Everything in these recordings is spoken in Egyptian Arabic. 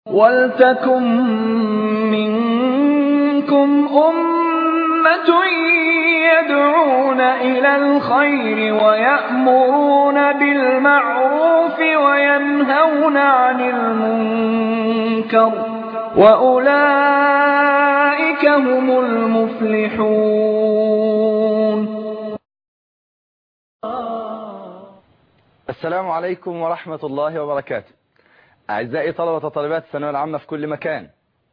وَلْتَكُن مِّنكُمْ أُمَّةٌ يَدْعُونَ إِلَى الْخَيْرِ وَيَأْمُرُونَ بِالْمَعْرُوفِ وَيَنْهَوْنَ عَنِ الْمُنكَرِ ۚ وَأُولَٰئِكَ هُمُ الْمُفْلِحُونَ السلام عليكم ورحمة الله وبركاته أعزائي طلبة وطالبات الثانوية العامة في كل مكان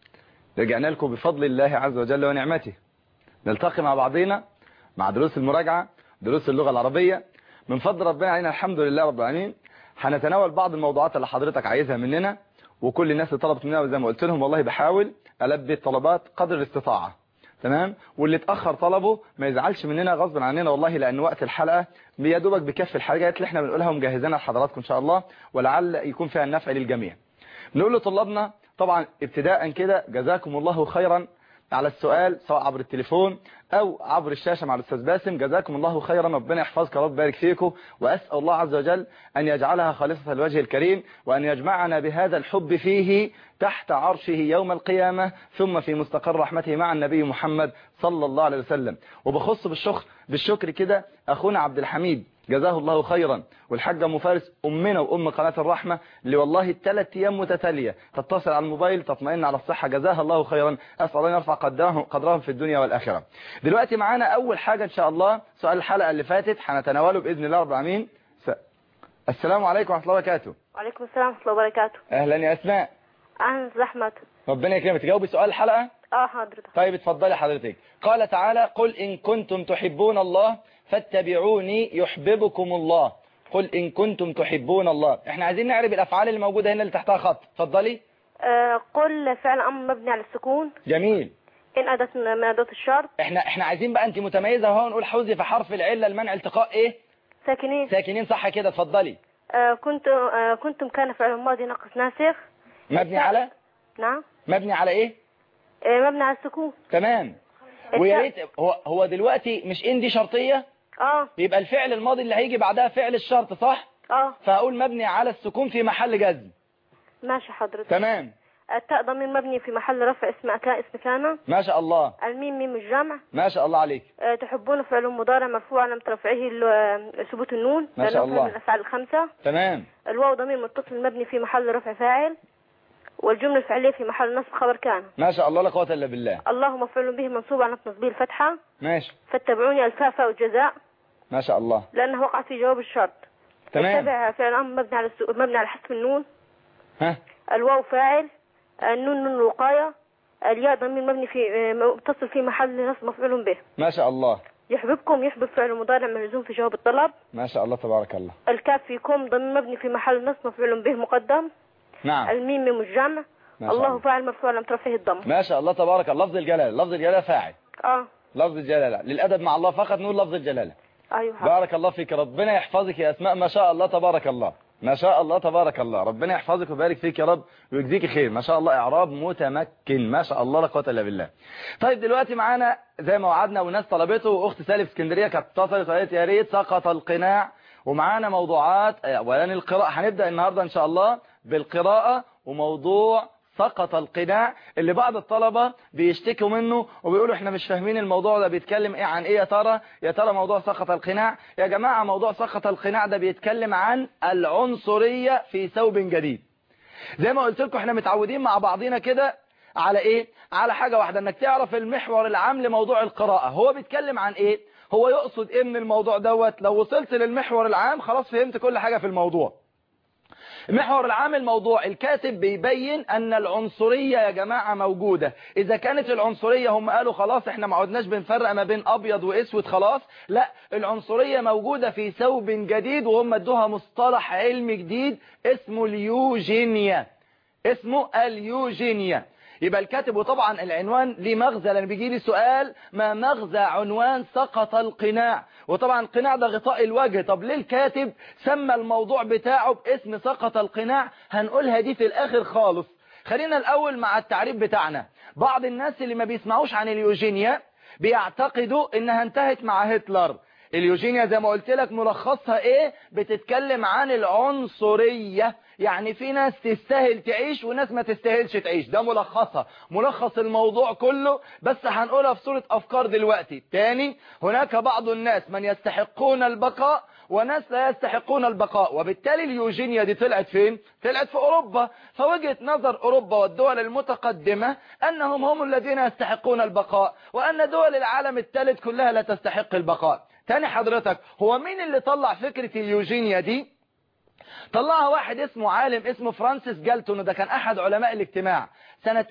رجعنا لكم بفضل الله عز وجل ونعمته نلتقي مع بعضنا مع دروس المراجعة دروس اللغة العربية من فضل ربنا علينا الحمد لله رب العالمين هنتناول بعض الموضوعات اللي حضرتك عايزها مننا وكل الناس اللي طلبت مننا وزي ما قلت لهم والله بحاول ألبي الطلبات قدر الاستطاعة تمام واللي اتأخر طلبه ما يزعلش مننا غصب عننا والله لأن وقت الحلقة يا دوبك بكف الحاجات اللي احنا بنقولها ومجهزينها لحضراتكم إن شاء الله ولعل يكون فيها النفع للجميع نقول لطلابنا طبعا ابتداء كده جزاكم الله خيرا على السؤال سواء عبر التليفون او عبر الشاشة مع الاستاذ باسم جزاكم الله خيرا ربنا يحفظك رب بارك فيكم واسال الله عز وجل ان يجعلها خالصة الوجه الكريم وان يجمعنا بهذا الحب فيه تحت عرشه يوم القيامة ثم في مستقر رحمته مع النبي محمد صلى الله عليه وسلم وبخص بالشكر بالشكر كده اخونا عبد الحميد جزاه الله خيرا والحاجة ام فارس أمنا وأم قناة الرحمة اللي والله ثلاث أيام متتالية تتصل على الموبايل تطمئن على الصحة جزاها الله خيرا أسأل الله يرفع قدرهم, قدرهم في الدنيا والآخرة دلوقتي معانا أول حاجة إن شاء الله سؤال الحلقة اللي فاتت هنتناوله بإذن الله رب العالمين س... السلام عليكم ورحمة الله وبركاته وعليكم السلام ورحمة الله وبركاته أهلا يا أسماء أهلا أستاذ أحمد ربنا يكرمك تجاوبي سؤال الحلقة اه حضرتك طيب اتفضلي حضرتك قال تعالى قل إن كنتم تحبون الله فاتبعوني يحببكم الله قل إن كنتم تحبون الله احنا عايزين نعرف الأفعال اللي موجودة هنا اللي تحتها خط اتفضلي آه قل فعل أمر مبني على السكون جميل إن أداة من أدوات الشرط احنا احنا عايزين بقى انت متميزة اهو نقول حوزي في حرف العلة المنع التقاء ايه ساكنين ساكنين صح كده اتفضلي آه كنت آه كنتم كان فعل ماضي ناقص ناسخ مبني على نعم مبني على ايه آه مبني على السكون تمام ويا ريت هو هو دلوقتي مش ان دي شرطية اه يبقى الفعل الماضي اللي هيجي بعدها فعل الشرط صح اه فهقول مبني على السكون في محل جزم ماشي حضرتك تمام التاء ضمير مبني في محل رفع اسم أكا اسم كان ما شاء الله الميم ميم الجمع ما شاء الله عليك آه تحبون فعل مضارع مرفوع علامة رفعه ال- ثبوت النون ما شاء لأنه الله. من الأفعال الخمسة تمام الواو ضمير متصل مبني في محل رفع فاعل والجملة الفعلية في محل نصب خبر كان ما شاء الله لا قوه الا بالله الله مفعول به منصوب على نصبه الفتحة ماشي فاتبعوني الفاء فاء الجزاء ما شاء الله لأنه وقع في جواب الشرط تمام يتبع فعل أمر مبني على السو... مبني على حذف النون ها الواو فاعل النون نون الوقاية الياء ضمير مبني في آه، متصل في محل نصب مفعول به ما شاء الله يحببكم يحبب فعل مضارع ملزوم في جواب الطلب ما شاء الله تبارك الله الكاف فيكم ضمير مبني في محل نصب مفعول به مقدم نعم الميم ميم الجمع ما شاء الله الله فاعل مرفوع لم ترفعه الضم ما شاء الله تبارك الله لفظ الجلالة لفظ الجلالة فاعل اه لفظ الجلالة للأدب مع الله فقط نقول لفظ الجلالة ايوه بارك الله فيك ربنا يحفظك يا أسماء ما شاء الله تبارك الله ما شاء الله تبارك الله ربنا يحفظك ويبارك فيك يا رب ويجزيك خير ما شاء الله إعراب متمكن ما شاء الله لا قوه إلا بالله طيب دلوقتي معانا زي ما وعدنا والناس طلبته وأخت سالي في اسكندرية كانت اتصلت وقالت يا ريت سقط القناع ومعانا موضوعات أولا القراءة هنبدأ النهاردة إن شاء الله بالقراءة وموضوع سقط القناع اللي بعض الطلبة بيشتكوا منه وبيقولوا احنا مش فاهمين الموضوع ده بيتكلم ايه عن ايه يا ترى يا ترى موضوع سقط القناع يا جماعة موضوع سقط القناع ده بيتكلم عن العنصرية في ثوب جديد زي ما قلت لكم احنا متعودين مع بعضينا كده على ايه على حاجة واحدة انك تعرف المحور العام لموضوع القراءة هو بيتكلم عن ايه هو يقصد ايه من الموضوع دوت لو وصلت للمحور العام خلاص فهمت كل حاجة في الموضوع المحور العام الموضوع الكاتب بيبين ان العنصرية يا جماعة موجودة اذا كانت العنصرية هم قالوا خلاص احنا ما عدناش بنفرق ما بين ابيض واسود خلاص لا العنصرية موجودة في ثوب جديد وهم ادوها مصطلح علمي جديد اسمه اليوجينيا اسمه اليوجينيا يبقى الكاتب وطبعا العنوان ليه مغزى لان بيجي لي سؤال ما مغزى عنوان سقط القناع وطبعا القناع ده غطاء الوجه طب ليه الكاتب سمى الموضوع بتاعه باسم سقط القناع هنقولها دي في الاخر خالص خلينا الاول مع التعريف بتاعنا بعض الناس اللي ما بيسمعوش عن اليوجينيا بيعتقدوا انها انتهت مع هتلر اليوجينيا زي ما قلت لك ملخصها ايه بتتكلم عن العنصرية يعني في ناس تستاهل تعيش وناس ما تستاهلش تعيش ده ملخصها ملخص الموضوع كله بس هنقولها في صورة افكار دلوقتي تاني هناك بعض الناس من يستحقون البقاء وناس لا يستحقون البقاء وبالتالي اليوجينيا دي طلعت فين طلعت في اوروبا فوجهة نظر اوروبا والدول المتقدمة انهم هم الذين يستحقون البقاء وان دول العالم الثالث كلها لا تستحق البقاء تاني حضرتك هو مين اللي طلع فكرة اليوجينيا دي طلعها واحد اسمه عالم اسمه فرانسيس جالتون وده كان احد علماء الاجتماع سنة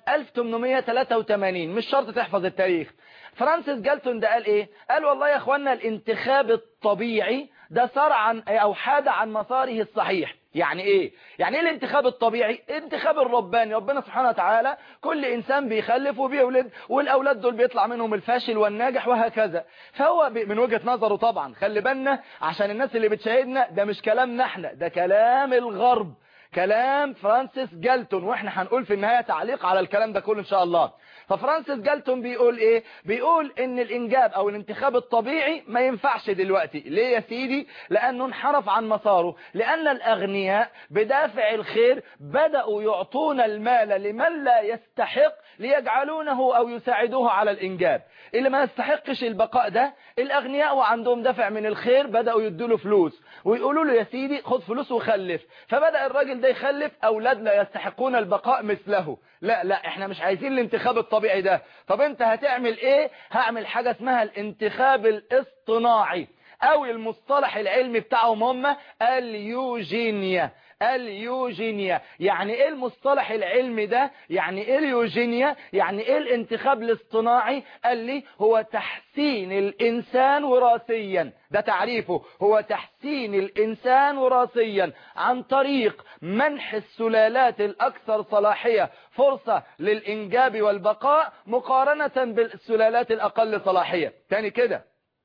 1883 مش شرط تحفظ التاريخ فرانسيس جالتون ده قال ايه قال والله يا اخوانا الانتخاب الطبيعي ده صار عن او حاد عن مساره الصحيح يعني ايه يعني ايه الانتخاب الطبيعي انتخاب الرباني ربنا سبحانه وتعالى كل انسان بيخلف وبيولد والاولاد دول بيطلع منهم الفاشل والناجح وهكذا فهو من وجهة نظره طبعا خلي بالنا عشان الناس اللي بتشاهدنا ده مش كلامنا احنا ده كلام الغرب كلام فرانسيس جالتون واحنا هنقول في النهاية تعليق على الكلام ده كله ان شاء الله ففرانسيس جالتون بيقول ايه بيقول ان الانجاب او الانتخاب الطبيعي ما ينفعش دلوقتي ليه يا سيدي لانه انحرف عن مساره لان الاغنياء بدافع الخير بدأوا يعطون المال لمن لا يستحق ليجعلونه او يساعدوه على الانجاب اللي ما يستحقش البقاء ده الاغنياء وعندهم دافع من الخير بدأوا يدوا له فلوس ويقولوا له يا سيدي خد فلوس وخلف فبدأ الراجل ده يخلف اولاد لا يستحقون البقاء مثله لا لا احنا مش عايزين الانتخاب الطبيعي ده طب انت هتعمل ايه هعمل حاجة اسمها الانتخاب الاصطناعي او المصطلح العلمي بتاعهم هم اليوجينيا اليوجينيا يعني ايه المصطلح العلمي ده يعني ايه اليوجينيا يعني ايه الانتخاب الاصطناعي قال لي هو تحسين الانسان وراثيا ده تعريفه هو تحسين الانسان وراثيا عن طريق منح السلالات الاكثر صلاحية فرصة للانجاب والبقاء مقارنة بالسلالات الاقل صلاحية تاني كده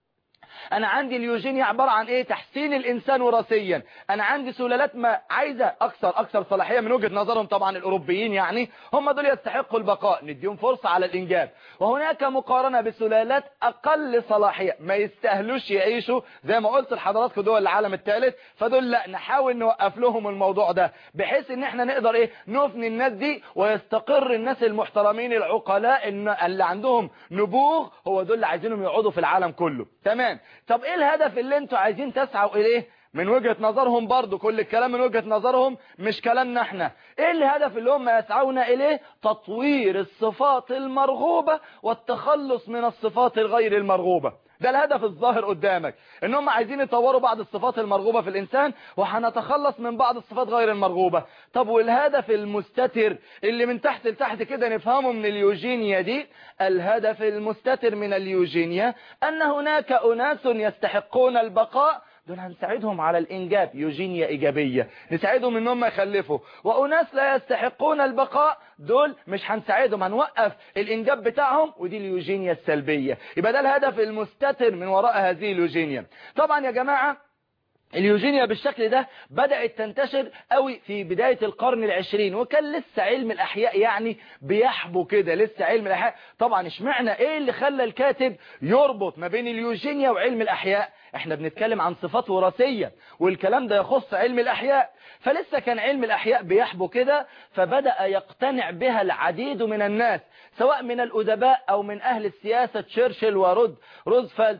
انا عندي اليوجينيا عبارة عن ايه تحسين الانسان وراثيا انا عندي سلالات ما عايزة اكثر اكثر صلاحية من وجهة نظرهم طبعا الاوروبيين يعني هم دول يستحقوا البقاء نديهم فرصة على الانجاب وهناك مقارنة بسلالات اقل صلاحية ما يستاهلوش يعيشوا زي ما قلت لحضراتكم دول العالم الثالث فدول لا نحاول نوقف لهم الموضوع ده بحيث ان احنا نقدر ايه نفني الناس دي ويستقر الناس المحترمين العقلاء اللي عندهم نبوغ هو دول اللي عايزينهم يقعدوا في العالم كله تمام طب ايه الهدف اللي انتوا عايزين تسعوا اليه من وجهة نظرهم برضو كل الكلام من وجهة نظرهم مش كلامنا احنا ايه الهدف اللي هم يسعون اليه تطوير الصفات المرغوبة والتخلص من الصفات الغير المرغوبة ده الهدف الظاهر قدامك ان هم عايزين يطوروا بعض الصفات المرغوبة في الانسان وهنتخلص من بعض الصفات غير المرغوبة طب والهدف المستتر اللي من تحت لتحت كده نفهمه من اليوجينيا دي الهدف المستتر من اليوجينيا ان هناك اناس يستحقون البقاء دول هنساعدهم على الإنجاب يوجينيا إيجابية نساعدهم إن هم يخلفوا وأناس لا يستحقون البقاء دول مش هنساعدهم هنوقف الإنجاب بتاعهم ودي اليوجينيا السلبية يبقى ده الهدف المستتر من وراء هذه اليوجينيا طبعا يا جماعة اليوجينيا بالشكل ده بدأت تنتشر قوي في بداية القرن العشرين وكان لسه علم الأحياء يعني بيحبو كده لسه علم الأحياء طبعا اشمعنى ايه اللي خلى الكاتب يربط ما بين اليوجينيا وعلم الأحياء احنا بنتكلم عن صفات وراثية والكلام ده يخص علم الأحياء فلسه كان علم الأحياء بيحبو كده فبدأ يقتنع بها العديد من الناس سواء من الأدباء أو من أهل السياسة تشرشل ورود روزفلت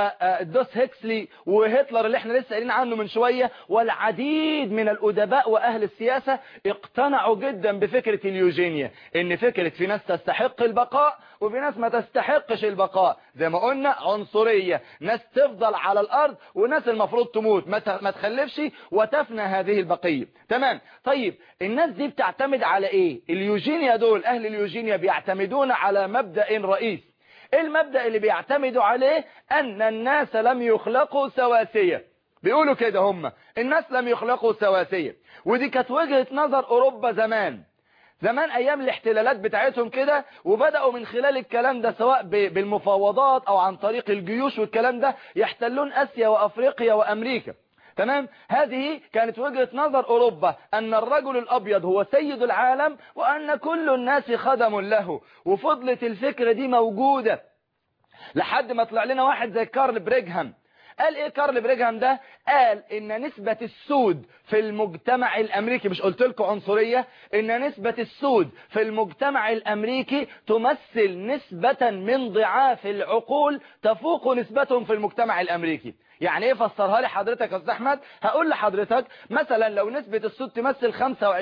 ودوس هيكسلي وهتلر اللي احنا لسه قايلين عنه من شوية والعديد من الأدباء وأهل السياسة اقتنعوا جدا بفكرة اليوجينيا ان فكرة في ناس تستحق البقاء وفي ناس ما تستحقش البقاء زي ما قلنا عنصرية ناس تفضل على الأرض وناس المفروض تموت ما تخلفش وتفنى هذه البقية تمام طيب الناس دي بتعتمد على ايه اليوجينيا دول أهل اليوجينيا بيعتمدون على مبدأ رئيس المبدأ اللي بيعتمدوا عليه أن الناس لم يخلقوا سواسية بيقولوا كده هم الناس لم يخلقوا سواسية ودي كانت وجهة نظر أوروبا زمان زمان أيام الاحتلالات بتاعتهم كده وبدأوا من خلال الكلام ده سواء بالمفاوضات أو عن طريق الجيوش والكلام ده يحتلون أسيا وأفريقيا وأمريكا تمام هذه كانت وجهة نظر أوروبا أن الرجل الأبيض هو سيد العالم وأن كل الناس خدم له وفضلت الفكرة دي موجودة لحد ما طلع لنا واحد زي كارل بريغهام قال ايه كارل بريجهام ده قال ان نسبة السود في المجتمع الامريكي مش قلت لكم عنصرية ان نسبة السود في المجتمع الامريكي تمثل نسبة من ضعاف العقول تفوق نسبتهم في المجتمع الامريكي يعني ايه فسرها لي حضرتك يا استاذ احمد هقول لحضرتك مثلا لو نسبة السود تمثل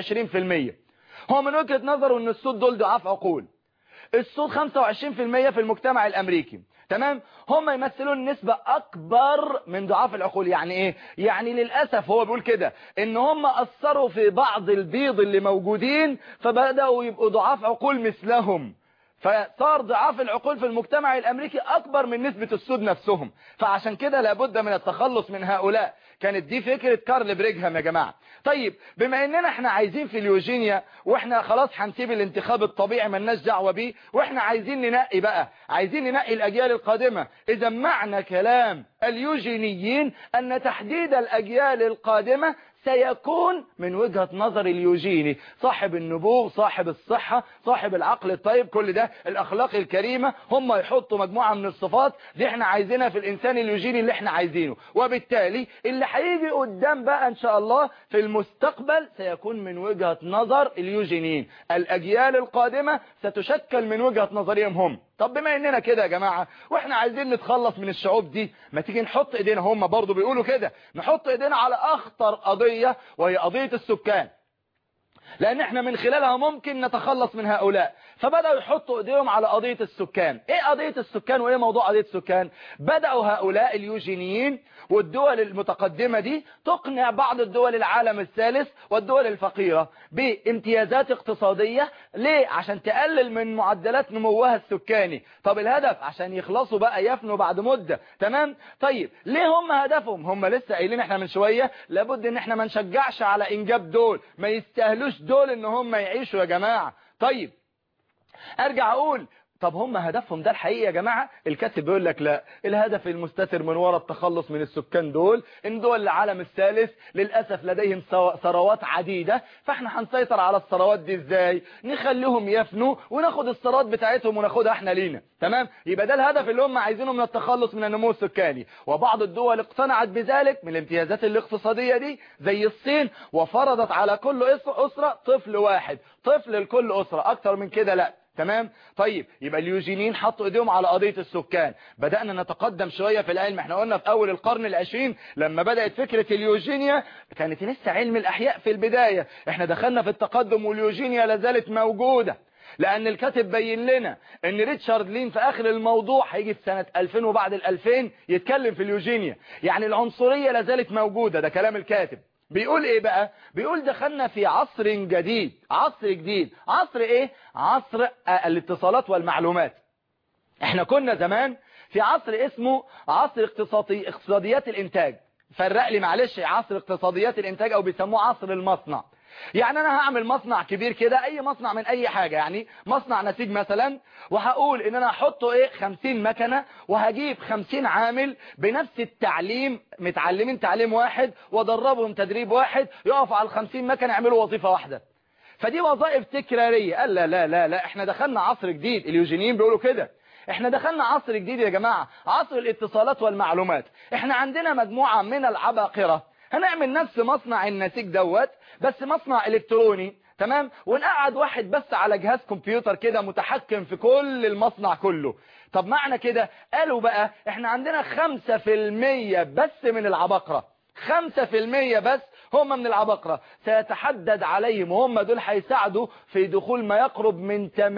25% هو من وجهة نظره ان السود دول ضعاف عقول السود 25% في المجتمع الامريكي تمام هم يمثلون نسبة اكبر من ضعاف العقول يعني ايه يعني للأسف هو بيقول كده ان هم اثروا في بعض البيض اللي موجودين فبدأوا يبقوا ضعاف عقول مثلهم فصار ضعاف العقول في المجتمع الامريكي اكبر من نسبة السود نفسهم فعشان كده لابد من التخلص من هؤلاء كانت دي فكرة كارل بريجهام يا جماعة طيب بما اننا احنا عايزين في اليوجينيا واحنا خلاص هنسيب الانتخاب الطبيعي ملناش دعوه بيه واحنا عايزين ننقي بقى عايزين ننقي الاجيال القادمة اذا معنى كلام اليوجينيين ان تحديد الاجيال القادمة سيكون من وجهة نظر اليوجيني صاحب النبوغ صاحب الصحة صاحب العقل الطيب كل ده الأخلاق الكريمة هم يحطوا مجموعة من الصفات دي احنا عايزينها في الإنسان اليوجيني اللي احنا عايزينه وبالتالي اللي هيجي قدام بقى إن شاء الله في المستقبل سيكون من وجهة نظر اليوجينيين الأجيال القادمة ستشكل من وجهة نظرهم هم طب بما اننا كده يا جماعة واحنا عايزين نتخلص من الشعوب دي ما تيجي نحط ايدينا هم برضو بيقولوا كده نحط ايدينا على اخطر قضية وهي قضية السكان لان احنا من خلالها ممكن نتخلص من هؤلاء فبدأوا يحطوا ايديهم على قضية السكان ايه قضية السكان وايه موضوع قضية السكان بدأوا هؤلاء اليوجينيين والدول المتقدمة دي تقنع بعض الدول العالم الثالث والدول الفقيرة بامتيازات اقتصادية ليه عشان تقلل من معدلات نموها السكاني طب الهدف عشان يخلصوا بقى يفنوا بعد مدة تمام طيب ليه هم هدفهم هم لسه قايلين احنا من شوية لابد ان احنا ما نشجعش على انجاب دول ما يستاهلوش دول ان هم يعيشوا يا جماعة طيب ارجع اقول طب هم هدفهم ده الحقيقة يا جماعة الكاتب بيقول لك لا الهدف المستتر من وراء التخلص من السكان دول ان دول العالم الثالث للأسف لديهم ثروات عديدة فاحنا هنسيطر على الثروات دي ازاي نخليهم يفنوا وناخد الثروات بتاعتهم وناخدها احنا لينا تمام يبقى ده الهدف اللي هم عايزينه من التخلص من النمو السكاني وبعض الدول اقتنعت بذلك من الامتيازات الاقتصادية دي زي الصين وفرضت على كل أسرة طفل واحد طفل لكل أسرة اكتر من كده لا تمام طيب يبقى اليوجينيين حطوا ايديهم على قضية السكان بدأنا نتقدم شوية في العلم احنا قلنا في اول القرن العشرين لما بدأت فكرة اليوجينيا كانت لسه علم الاحياء في البداية احنا دخلنا في التقدم واليوجينيا لازالت موجودة لان الكاتب بين لنا ان ريتشارد لين في اخر الموضوع هيجي في سنة 2000 وبعد ال 2000 يتكلم في اليوجينيا يعني العنصرية لازالت موجودة ده كلام الكاتب بيقول ايه بقى بيقول دخلنا في عصر جديد عصر جديد عصر ايه عصر الاتصالات والمعلومات احنا كنا زمان في عصر اسمه عصر اقتصادي اقتصاديات الانتاج فرق لي معلش عصر اقتصاديات الانتاج او بيسموه عصر المصنع يعني انا هعمل مصنع كبير كده اي مصنع من اي حاجة يعني مصنع نسيج مثلا وهقول ان انا هحطه ايه 50 مكنة وهجيب 50 عامل بنفس التعليم متعلمين تعليم واحد وادربهم تدريب واحد يقفوا على ال 50 مكنة يعملوا وظيفة واحدة فدي وظائف تكرارية قال لا لا لا لا احنا دخلنا عصر جديد اليوجينيين بيقولوا كده احنا دخلنا عصر جديد يا جماعة عصر الاتصالات والمعلومات احنا عندنا مجموعة من العباقرة هنعمل نفس مصنع النسيج دوت بس مصنع الكتروني تمام ونقعد واحد بس على جهاز كمبيوتر كده متحكم في كل المصنع كله طب معنى كده قالوا بقى احنا عندنا خمسة في المية بس من العباقرة خمسة في المية بس هم من العباقرة سيتحدد عليهم وهم دول هيساعدوا في دخول ما يقرب من 80%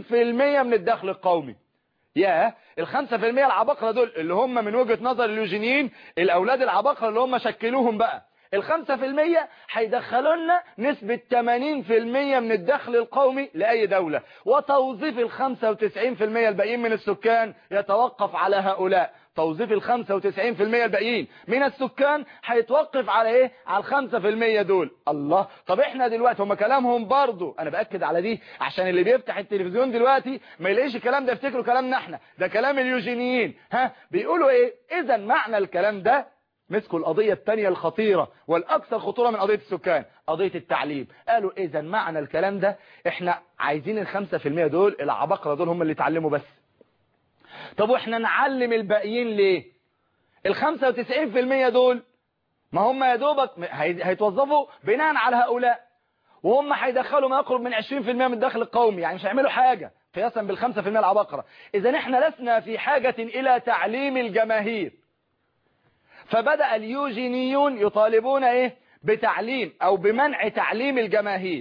من الدخل القومي يا الخمسة في المية العباقرة دول اللي هم من وجهة نظر اليوجينيين الأولاد العباقرة اللي هم شكلوهم بقى الخمسة في المية هيدخلوا لنا نسبة 80% من الدخل القومي لأي دولة وتوظيف الخمسة وتسعين في المية الباقيين من السكان يتوقف على هؤلاء توظيف الخمسة وتسعين في المية الباقيين من السكان هيتوقف على ايه على الخمسة في المية دول الله طب احنا دلوقتي هم كلامهم برضو انا بأكد على دي عشان اللي بيفتح التلفزيون دلوقتي ما يلاقيش الكلام ده يفتكروا كلامنا احنا ده كلام اليوجينيين ها بيقولوا ايه اذا معنى الكلام ده مسكوا القضية الثانية الخطيرة والأكثر خطورة من قضية السكان قضية التعليم قالوا إذا معنى الكلام ده إحنا عايزين الخمسة في المية دول العباقرة دول هم اللي يتعلموا بس طب وإحنا نعلم الباقيين ليه ال 95% دول ما هم يا دوبك هي- هيتوظفوا بناء على هؤلاء وهم هيدخلوا ما يقرب من 20% من الدخل القومي يعني مش هيعملوا حاجة قياسا بالخمسة في المية العباقرة إذا احنا لسنا في حاجة إلى تعليم الجماهير فبدأ اليوجينيون يطالبون إيه بتعليم أو بمنع تعليم الجماهير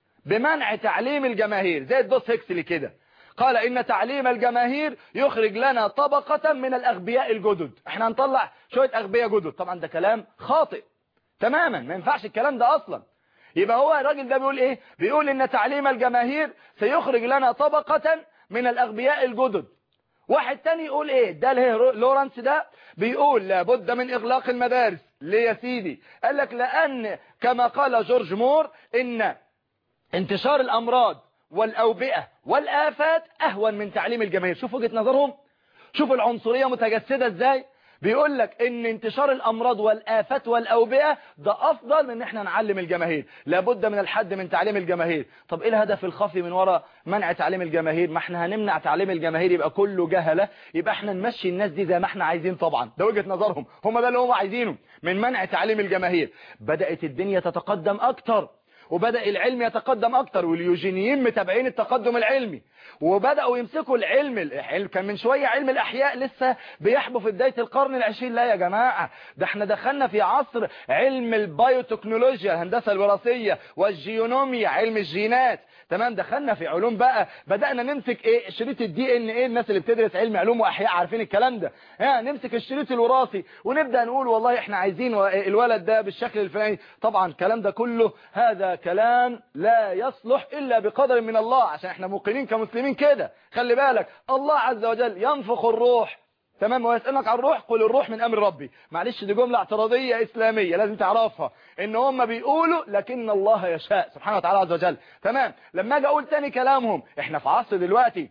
بمنع تعليم الجماهير زي الدوس هيكسلي كده قال إن تعليم الجماهير يخرج لنا طبقة من الأغبياء الجدد احنا هنطلع شوية أغبياء جدد طبعا ده كلام خاطئ تماما ما ينفعش الكلام ده أصلا يبقى هو الراجل ده بيقول ايه بيقول ان تعليم الجماهير سيخرج لنا طبقة من الاغبياء الجدد واحد تاني يقول ايه ده اللي لورانس ده بيقول لابد من اغلاق المدارس ليه يا سيدي قال لك لان كما قال جورج مور ان انتشار الامراض والاوبئة والافات اهون من تعليم الجماهير شوف وجهة نظرهم شوف العنصرية متجسدة ازاي بيقول لك ان انتشار الامراض والافات والاوبئه ده افضل من ان احنا نعلم الجماهير لابد من الحد من تعليم الجماهير طب ايه الهدف الخفي من وراء منع تعليم الجماهير ما احنا هنمنع تعليم الجماهير يبقى كله جهله يبقى احنا نمشي الناس دي زي ما احنا عايزين طبعا ده وجهه نظرهم هم ده اللي هم عايزينه من منع تعليم الجماهير بدات الدنيا تتقدم اكتر وبدأ العلم يتقدم أكتر واليوجينيين متابعين التقدم العلمي وبدأوا يمسكوا العلم العلم كان من شوية علم الأحياء لسه بيحبوا في بداية القرن العشرين لا يا جماعة ده احنا دخلنا في عصر علم البايوتكنولوجيا الهندسة الوراثية والجيونوميا علم الجينات تمام دخلنا في علوم بقى بدأنا نمسك ايه شريط الدي ان ايه الناس اللي بتدرس علم علوم واحياء عارفين الكلام ده ها نمسك الشريط الوراثي ونبدأ نقول والله احنا عايزين الولد ده بالشكل الفلاني طبعا الكلام ده كله هذا كلام لا يصلح الا بقدر من الله عشان احنا موقنين كمسلمين كده خلي بالك الله عز وجل ينفخ الروح تمام ويسألك عن الروح قل الروح من أمر ربي معلش دي جملة اعتراضية إسلامية لازم تعرفها إن هم بيقولوا لكن الله يشاء سبحانه وتعالى عز وجل تمام لما أجي أقول تاني كلامهم إحنا في عصر دلوقتي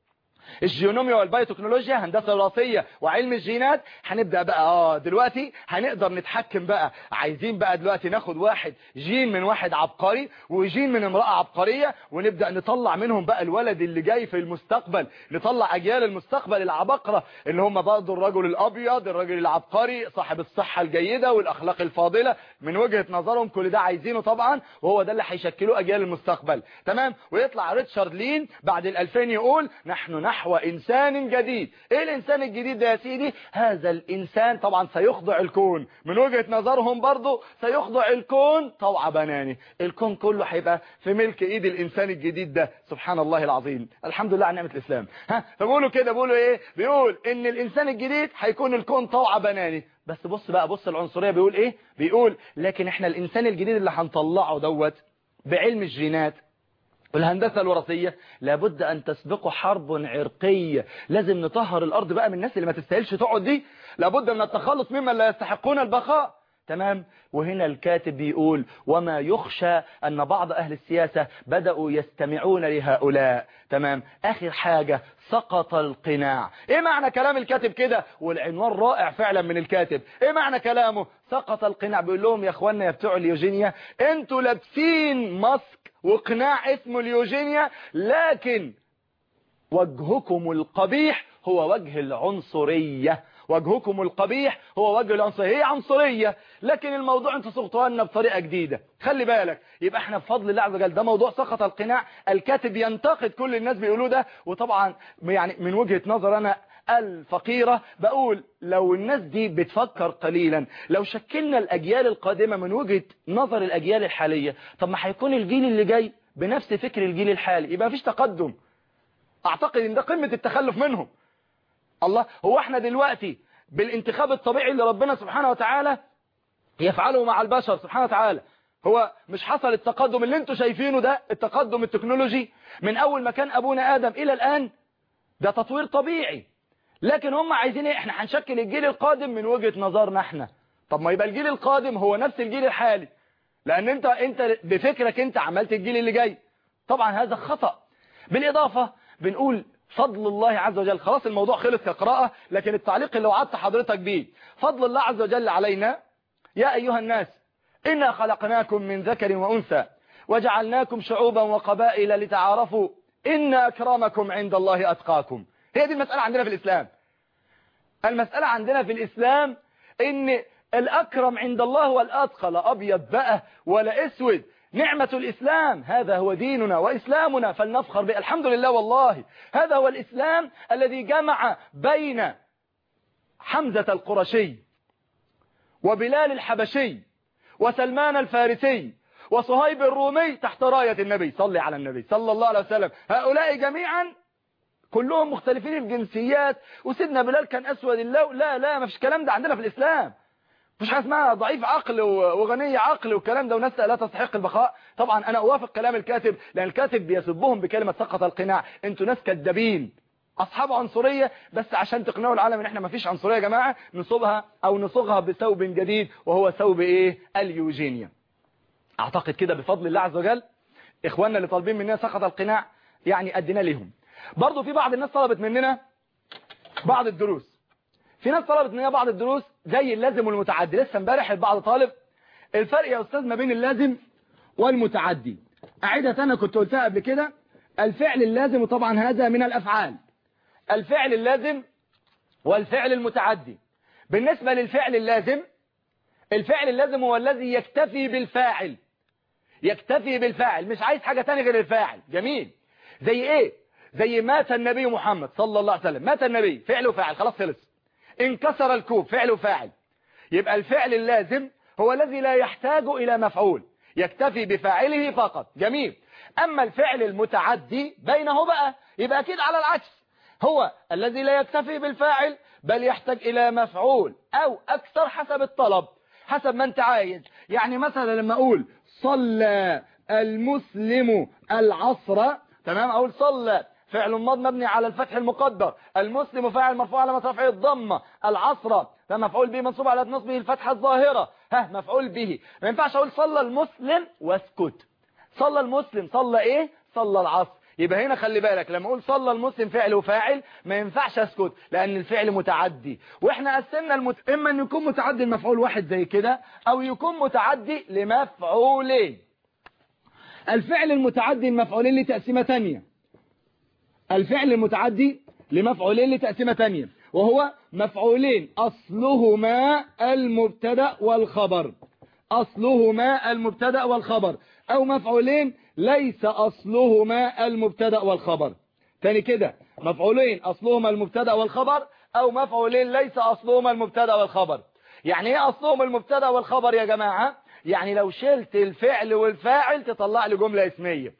الجيونوميا والبايوتكنولوجيا هندسه وراثيه وعلم الجينات هنبدا بقى اه دلوقتي هنقدر نتحكم بقى عايزين بقى دلوقتي ناخد واحد جين من واحد عبقري وجين من امراه عبقريه ونبدا نطلع منهم بقى الولد اللي جاي في المستقبل نطلع اجيال المستقبل العباقره اللي هم برضه الرجل الابيض الرجل العبقري صاحب الصحه الجيده والاخلاق الفاضله من وجهه نظرهم كل ده عايزينه طبعا وهو ده اللي هيشكلوا اجيال المستقبل تمام ويطلع ريتشارد لين بعد ال2000 يقول نحن نحو إنسان جديد إيه الإنسان الجديد ده يا سيدي هذا الإنسان طبعا سيخضع الكون من وجهة نظرهم برضو سيخضع الكون طوع بناني الكون كله هيبقى في ملك إيد الإنسان الجديد ده سبحان الله العظيم الحمد لله على نعمة الإسلام ها فبقولوا كده بيقولوا إيه بيقول إن الإنسان الجديد هيكون الكون طوع بناني بس بص بقى بص العنصرية بيقول إيه بيقول لكن إحنا الإنسان الجديد اللي هنطلعه دوت بعلم الجينات والهندسة الوراثية لابد أن تسبقه حرب عرقية لازم نطهر الأرض بقى من الناس اللي ما تستاهلش تقعد دي لابد من التخلص ممن لا يستحقون البقاء تمام وهنا الكاتب بيقول وما يخشى أن بعض أهل السياسة بدأوا يستمعون لهؤلاء تمام آخر حاجة سقط القناع ايه معنى كلام الكاتب كده والعنوان رائع فعلا من الكاتب ايه معنى كلامه سقط القناع بيقول لهم يا اخوانا يا بتوع اليوجينيا انتوا لابسين ماسك وقناع اسمه اليوجينيا لكن وجهكم القبيح هو وجه العنصرية وجهكم القبيح هو وجه العنصرية هي عنصرية لكن الموضوع انتوا صغتوها لنا بطريقة جديدة خلي بالك يبقى احنا بفضل الله عز وجل ده موضوع سقط القناع الكاتب ينتقد كل الناس بيقولوا ده وطبعا يعني من وجهة نظر انا الفقيرة بقول لو الناس دي بتفكر قليلا لو شكلنا الأجيال القادمة من وجهة نظر الأجيال الحالية طب ما هيكون الجيل اللي جاي بنفس فكر الجيل الحالي يبقى مفيش تقدم أعتقد إن ده قمة التخلف منهم الله هو احنا دلوقتي بالانتخاب الطبيعي اللي ربنا سبحانه وتعالى يفعله مع البشر سبحانه وتعالى هو مش حصل التقدم اللي انتوا شايفينه ده التقدم التكنولوجي من أول ما كان أبونا آدم إلى الآن ده تطوير طبيعي لكن هم عايزين ايه احنا هنشكل الجيل القادم من وجهة نظرنا احنا طب ما يبقى الجيل القادم هو نفس الجيل الحالي لان انت انت بفكرك انت عملت الجيل اللي جاي طبعا هذا خطأ بالاضافة بنقول فضل الله عز وجل خلاص الموضوع خلص كقراءة لكن التعليق اللي وعدت حضرتك بيه فضل الله عز وجل علينا يا ايها الناس إنا خلقناكم من ذكر وأنثى وجعلناكم شعوبا وقبائل لتعارفوا إن أكرمكم عند الله أتقاكم هي دي المسألة عندنا في الإسلام المسألة عندنا في الإسلام إن الأكرم عند الله والأتقى لا أبيض بقى ولا أسود نعمة الإسلام هذا هو ديننا وإسلامنا فلنفخر به الحمد لله والله هذا هو الإسلام الذي جمع بين حمزة القرشي وبلال الحبشي وسلمان الفارسي وصهيب الرومي تحت راية النبي صلي على النبي صلى الله عليه وسلم هؤلاء جميعا كلهم مختلفين الجنسيات وسيدنا بلال كان أسود الله لا لا ما فيش كلام ده عندنا في الإسلام مش حاجه اسمها ضعيف عقل وغني عقل والكلام ده وناس لا تستحق البقاء طبعا انا اوافق كلام الكاتب لان الكاتب بيسبهم بكلمه سقط القناع انتوا ناس كدابين اصحاب عنصريه بس عشان تقنعوا العالم ان احنا ما فيش عنصريه يا جماعه نصبها او نصوغها بثوب جديد وهو ثوب ايه اليوجينيا اعتقد كده بفضل الله عز وجل اخواننا اللي طالبين مننا سقط القناع يعني ادينا لهم برضو في بعض الناس طلبت مننا بعض الدروس في ناس طلبت مننا بعض الدروس زي اللازم والمتعدي لسه امبارح البعض طالب الفرق يا استاذ ما بين اللازم والمتعدي اعيدها انا كنت قلتها قبل كده الفعل اللازم وطبعا هذا من الافعال الفعل اللازم والفعل المتعدي بالنسبة للفعل اللازم الفعل اللازم هو الذي يكتفي بالفاعل يكتفي بالفاعل مش عايز حاجة تانية غير الفاعل جميل زي ايه زي مات النبي محمد صلى الله عليه وسلم مات النبي فعل وفاعل خلاص خلص انكسر الكوب فعل وفاعل يبقى الفعل اللازم هو الذي لا يحتاج إلى مفعول يكتفي بفاعله فقط جميل أما الفعل المتعدي بينه بقى يبقى أكيد على العكس هو الذي لا يكتفي بالفاعل بل يحتاج إلى مفعول أو أكثر حسب الطلب حسب ما أنت عايز يعني مثلا لما أقول صلى المسلم العصر تمام أقول صلى فعل ماض مبني على الفتح المقدر المسلم فاعل مرفوع على رفعه الضمه العصر ده مفعول به منصوب على نصبه الفتحه الظاهره ها مفعول به ما ينفعش اقول صلى المسلم واسكت صلى المسلم صلى ايه صلى العصر يبقى هنا خلي بالك لما اقول صلى المسلم فعل وفاعل ما ينفعش اسكت لان الفعل متعدي واحنا قسمنا المت... اما ان يكون متعدي المفعول واحد زي كده او يكون متعدي لمفعولين الفعل المتعدي المفعولين لتقسيمه ثانيه الفعل المتعدي لمفعولين لتقسيمه ثانيه وهو مفعولين اصلهما المبتدا والخبر اصلهما المبتدا والخبر او مفعولين ليس اصلهما المبتدا والخبر تاني كده مفعولين اصلهما المبتدا والخبر او مفعولين ليس اصلهما المبتدا والخبر يعني ايه اصلهم المبتدا والخبر يا جماعه يعني لو شلت الفعل والفاعل تطلع لي جمله اسميه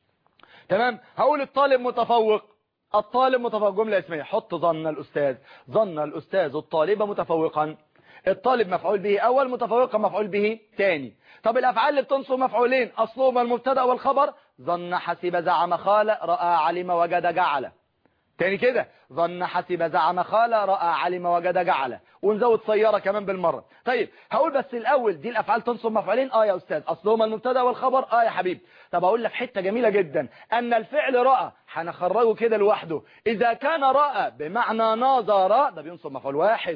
تمام هقول الطالب متفوق الطالب متفوق جمله اسميه حط ظن الاستاذ ظن الاستاذ الطالب متفوقا الطالب مفعول به اول متفوقا مفعول به ثاني طب الافعال اللي بتنصب مفعولين اصلهما المبتدا والخبر ظن حسب زعم خال راى علم وجد جعل تاني كده ظن حسب زعم خال راى علم وجد جعل ونزود سياره كمان بالمره طيب هقول بس الاول دي الافعال تنصب مفعولين اه يا استاذ اصلهما المبتدا والخبر اه يا حبيبي طب اقول لك حته جميله جدا ان الفعل راى هنخرجه كده لوحده اذا كان راى بمعنى نظر ده بينصب مفعول واحد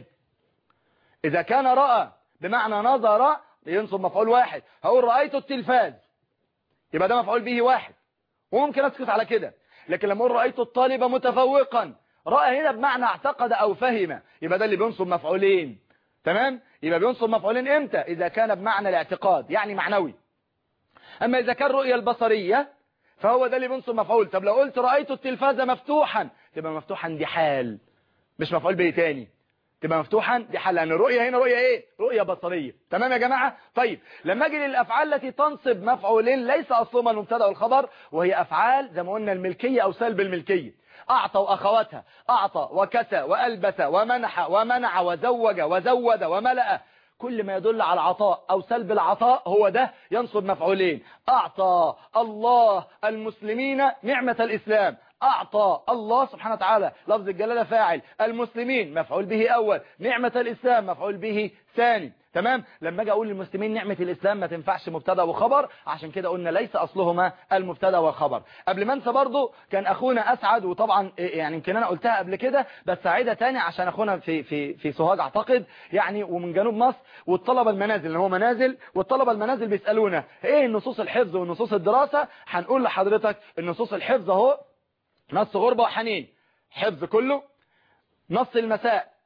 اذا كان راى بمعنى نظر بينصب مفعول واحد هقول رايت التلفاز يبقى ده مفعول به واحد وممكن اسكت على كده لكن لما اقول رايت الطالب متفوقا راى هنا بمعنى اعتقد او فهم يبقى ده اللي بينصب مفعولين تمام يبقى بينصب مفعولين امتى اذا كان بمعنى الاعتقاد يعني معنوي اما اذا كان رؤيه البصريه فهو ده اللي بينصب مفعول طب لو قلت رايت التلفاز مفتوحا تبقى مفتوحا دي حال مش مفعول به تاني تبقى مفتوحا دي حال لان الرؤيه هنا رؤيه ايه رؤيه بصريه تمام يا جماعه طيب لما اجي للافعال التي تنصب مفعولين ليس اصلهما المبتدا والخبر وهي افعال زي ما قلنا الملكيه او سلب الملكيه اعطى واخواتها اعطى وكسى والبس ومنح ومنع وزوج وزود وملأ كل ما يدل على العطاء او سلب العطاء هو ده ينصب مفعولين اعطى الله المسلمين نعمة الاسلام أعطى الله سبحانه وتعالى لفظ الجلالة فاعل المسلمين مفعول به أول نعمة الإسلام مفعول به ثاني تمام لما اجي اقول للمسلمين نعمة الإسلام ما تنفعش مبتدا وخبر عشان كده قلنا ليس أصلهما المبتدا والخبر قبل ما انسى برضو كان أخونا أسعد وطبعا يعني يمكن أنا قلتها قبل كده بس أعيدها تاني عشان أخونا في في في سوهاج أعتقد يعني ومن جنوب مصر والطلبة المنازل اللي هو منازل والطلبة المنازل بيسألونا ايه النصوص الحفظ والنصوص الدراسة هنقول لحضرتك النصوص الحفظ اهو نص غربة وحنين حفظ كله نص المساء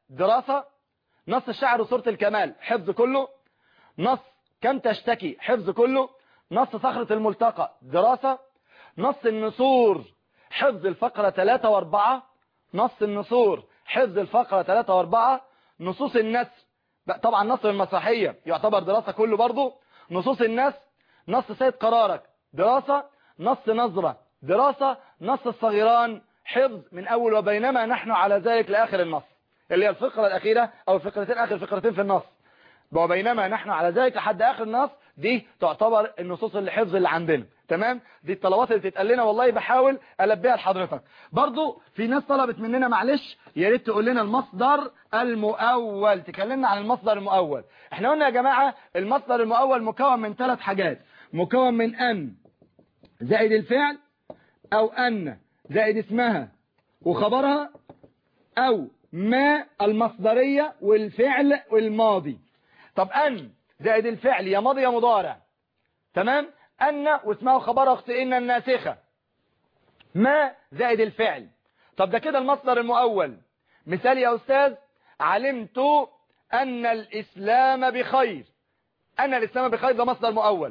دراسة نص الشعر وصورة الكمال حفظ كله نص كم تشتكي حفظ كله نص صخرة الملتقى دراسة نص النسور حفظ الفقرة 3 و4 نص النسور حفظ الفقرة 3 و4 نصوص النسر طبعا نص المسرحية يعتبر دراسة كله برضو نصوص النسر نص سيد قرارك دراسة نص نظرة دراسة نص الصغيران حفظ من أول وبينما نحن على ذلك لآخر النص اللي هي الفقرة الأخيرة أو الفقرتين آخر فقرتين في النص وبينما نحن على ذلك لحد آخر النص دي تعتبر النصوص اللي حفظ اللي عندنا تمام دي الطلبات اللي بتتقال لنا والله بحاول ألبيها لحضرتك برضو في ناس طلبت مننا معلش يا ريت تقول لنا المصدر المؤول تكلمنا عن المصدر المؤول احنا قلنا يا جماعة المصدر المؤول مكون من ثلاث حاجات مكون من أن زائد الفعل أو أن زائد اسمها وخبرها أو ما المصدرية والفعل والماضي طب أن زائد الفعل يا ماضي يا مضارع تمام أن واسمها خبرها اخت إن الناسخة ما زائد الفعل طب ده كده المصدر المؤول مثال يا أستاذ علمت أن الإسلام بخير أن الإسلام بخير ده مصدر مؤول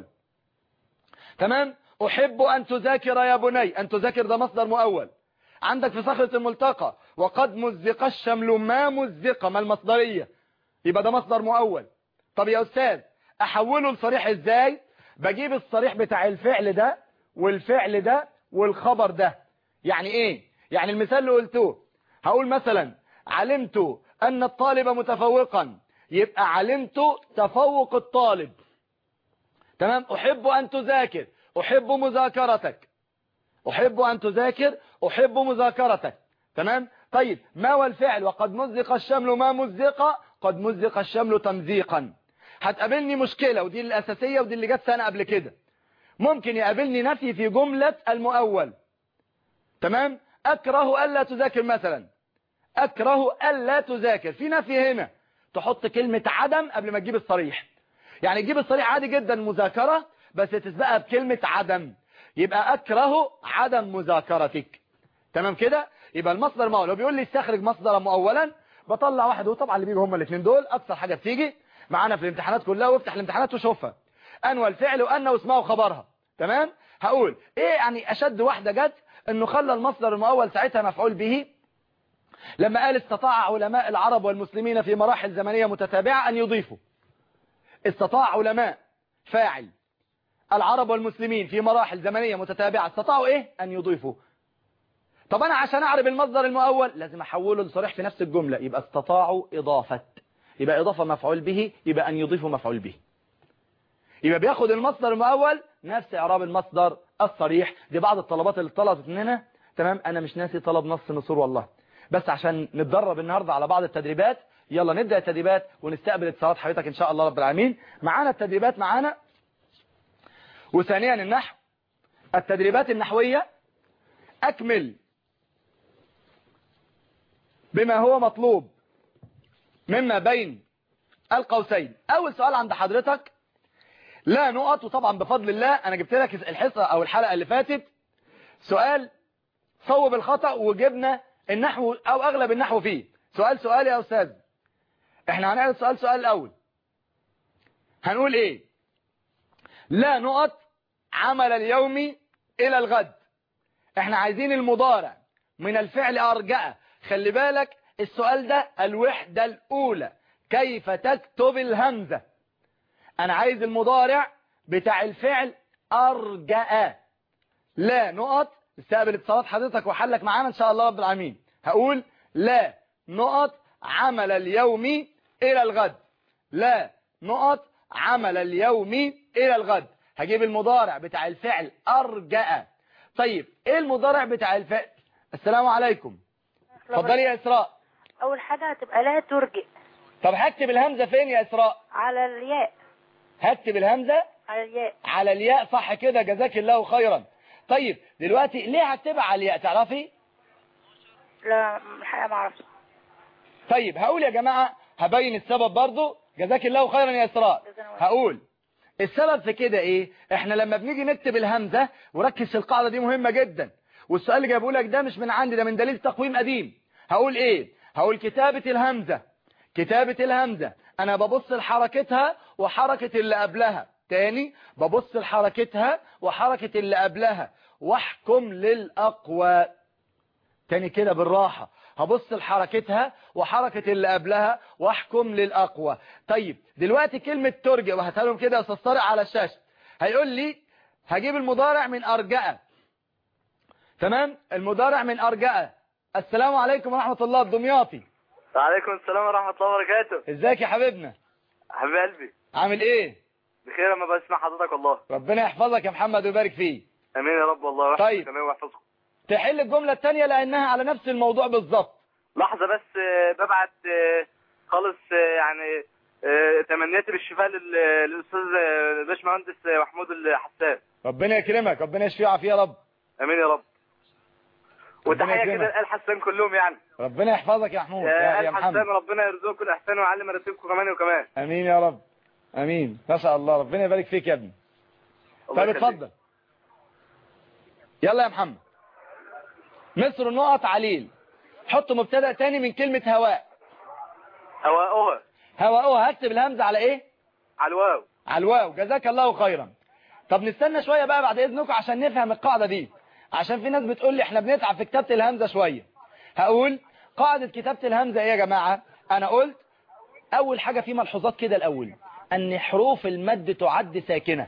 تمام أحب أن تذاكر يا بني أن تذاكر ده مصدر مؤول عندك في صخرة الملتقى وقد مزق الشمل ما مزق ما المصدرية يبقى ده مصدر مؤول طب يا أستاذ أحوله لصريح إزاي بجيب الصريح بتاع الفعل ده والفعل ده والخبر ده يعني إيه يعني المثال اللي قلته هقول مثلا علمت أن الطالب متفوقا يبقى علمت تفوق الطالب تمام أحب أن تذاكر أحب مذاكرتك أحب أن تذاكر أحب مذاكرتك تمام طيب ما هو الفعل وقد مزق الشمل ما مزق قد مزق الشمل تمزيقا هتقابلني مشكلة ودي الأساسية ودي اللي جت سنة قبل كده ممكن يقابلني نفي في جملة المؤول تمام أكره ألا تذاكر مثلا أكره ألا تذاكر في نفي هنا تحط كلمة عدم قبل ما تجيب الصريح يعني تجيب الصريح عادي جدا مذاكرة بس تسبقها بكلمة عدم يبقى أكره عدم مذاكرتك تمام كده يبقى المصدر مؤول لو بيقول لي استخرج مصدر مؤولا بطلع واحد وطبعا اللي بيجوا هم الاثنين دول اكثر حاجة بتيجي معانا في الامتحانات كلها وافتح الامتحانات وشوفها ان والفعل وان واسمها وخبرها تمام هقول ايه يعني اشد واحدة جت انه خلى المصدر المؤول ساعتها مفعول به لما قال استطاع علماء العرب والمسلمين في مراحل زمنية متتابعة ان يضيفوا استطاع علماء فاعل العرب والمسلمين في مراحل زمنية متتابعة استطاعوا ايه ان يضيفوا طب انا عشان اعرف المصدر المؤول لازم احوله لصريح في نفس الجملة يبقى استطاعوا اضافة يبقى اضافة مفعول به يبقى ان يضيفوا مفعول به يبقى بياخد المصدر المؤول نفس اعراب المصدر الصريح دي بعض الطلبات اللي طلبت مننا تمام انا مش ناسي طلب نص نصور والله بس عشان نتدرب النهاردة على بعض التدريبات يلا نبدأ التدريبات ونستقبل اتصالات حضرتك ان شاء الله رب العالمين معانا التدريبات معانا وثانيا النحو التدريبات النحوية أكمل بما هو مطلوب مما بين القوسين أول سؤال عند حضرتك لا نقط وطبعا بفضل الله أنا جبت لك الحصة أو الحلقة اللي فاتت سؤال صوب الخطأ وجبنا النحو أو أغلب النحو فيه سؤال سؤال يا أستاذ احنا هنعرض سؤال سؤال الأول هنقول ايه لا نقط عمل اليوم إلى الغد احنا عايزين المضارع من الفعل أرجأ خلي بالك السؤال ده الوحدة الأولى كيف تكتب الهمزة أنا عايز المضارع بتاع الفعل أرجأ لا نقط استقبل اتصالات حضرتك وحلك معانا إن شاء الله رب العالمين هقول لا نقط عمل اليوم إلى الغد لا نقط عمل اليوم إلى الغد هجيب المضارع بتاع الفعل أرجأ طيب إيه المضارع بتاع الفعل السلام عليكم اتفضلي يا إسراء أول حاجة هتبقى لا ترجئ طب هكتب الهمزة فين يا إسراء على الياء هكتب الهمزة على الياء على الياء صح كده جزاك الله خيرا طيب دلوقتي ليه هكتبها على الياء تعرفي لا الحقيقة ما اعرفش طيب هقول يا جماعة هبين السبب برضو جزاك الله خيرا يا إسراء هقول السبب في كده ايه احنا لما بنيجي نكتب الهمزة وركز في القاعدة دي مهمة جدا والسؤال اللي جايبه لك ده مش من عندي ده من دليل تقويم قديم هقول ايه هقول كتابة الهمزة كتابة الهمزة انا ببص لحركتها وحركة اللي قبلها تاني ببص لحركتها وحركة اللي قبلها واحكم للأقوى تاني كده بالراحة هبص لحركتها وحركة اللي قبلها واحكم للأقوى طيب دلوقتي كلمة ترجع وهاتها لهم كده يا استاذ طارق على الشاشة هيقول لي هجيب المضارع من أرجأة تمام المضارع من أرجأة السلام عليكم ورحمة الله الدمياطي وعليكم السلام ورحمة الله وبركاته ازيك يا حبيبنا حبيب قلبي عامل ايه بخير اما بسمع حضرتك والله ربنا يحفظك يا محمد ويبارك فيه امين يا رب والله ويحفظك طيب. كمان ويحفظكم تحل الجملة التانية لأنها على نفس الموضوع بالظبط لحظة بس آه، ببعت آه، خالص آه، يعني آه، تمنياتي بالشفاء لل- للاستاذ آه، باشمهندس آه، محمود الحسان ربنا يكرمك ربنا يشفيه ويعافيه يا رب امين يا رب ربنا وتحية يكرمك. كده لآل حسان كلهم يعني ربنا يحفظك يا محمود يا, آه، يا آل حسان محمد ربنا يرزقكم الاحسان ويعلي مراتبكم كمان وكمان امين يا رب امين ما شاء الله ربنا يبارك فيك يا ابني الله طيب يخليك. اتفضل يلا يا محمد مصر نقط عليل حط مبتدا تاني من كلمة هواء هواؤها هواء هكتب الهمزة على ايه على الواو على الواو جزاك الله خيرا طب نستنى شوية بقى بعد اذنكم عشان نفهم القاعدة دي عشان في ناس بتقول لي احنا بنتعب في كتابة الهمزة شوية هقول قاعدة كتابة الهمزة ايه يا جماعة انا قلت اول حاجة في ملحوظات كده الاول ان حروف المد تعد ساكنة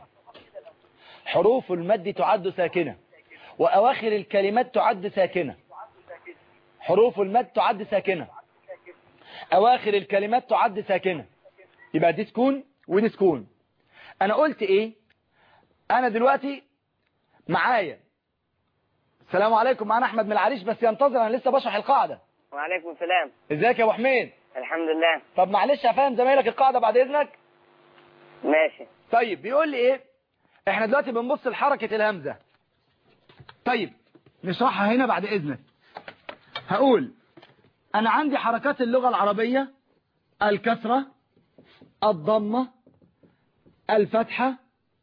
حروف المد تعد ساكنة واواخر الكلمات تعد ساكنة حروف المد تعد ساكنة اواخر الكلمات تعد ساكنة يبقى دي سكون ودي سكون انا قلت ايه انا دلوقتي معايا السلام عليكم معانا احمد من العريش بس ينتظر انا لسه بشرح القاعدة وعليكم السلام ازيك يا ابو حميد الحمد لله طب معلش هفهم زمايلك القاعدة بعد اذنك ماشي طيب بيقول لي ايه احنا دلوقتي بنبص لحركة الهمزة طيب نشرحها هنا بعد اذنك هقول انا عندي حركات اللغة العربية الكسرة الضمة الفتحة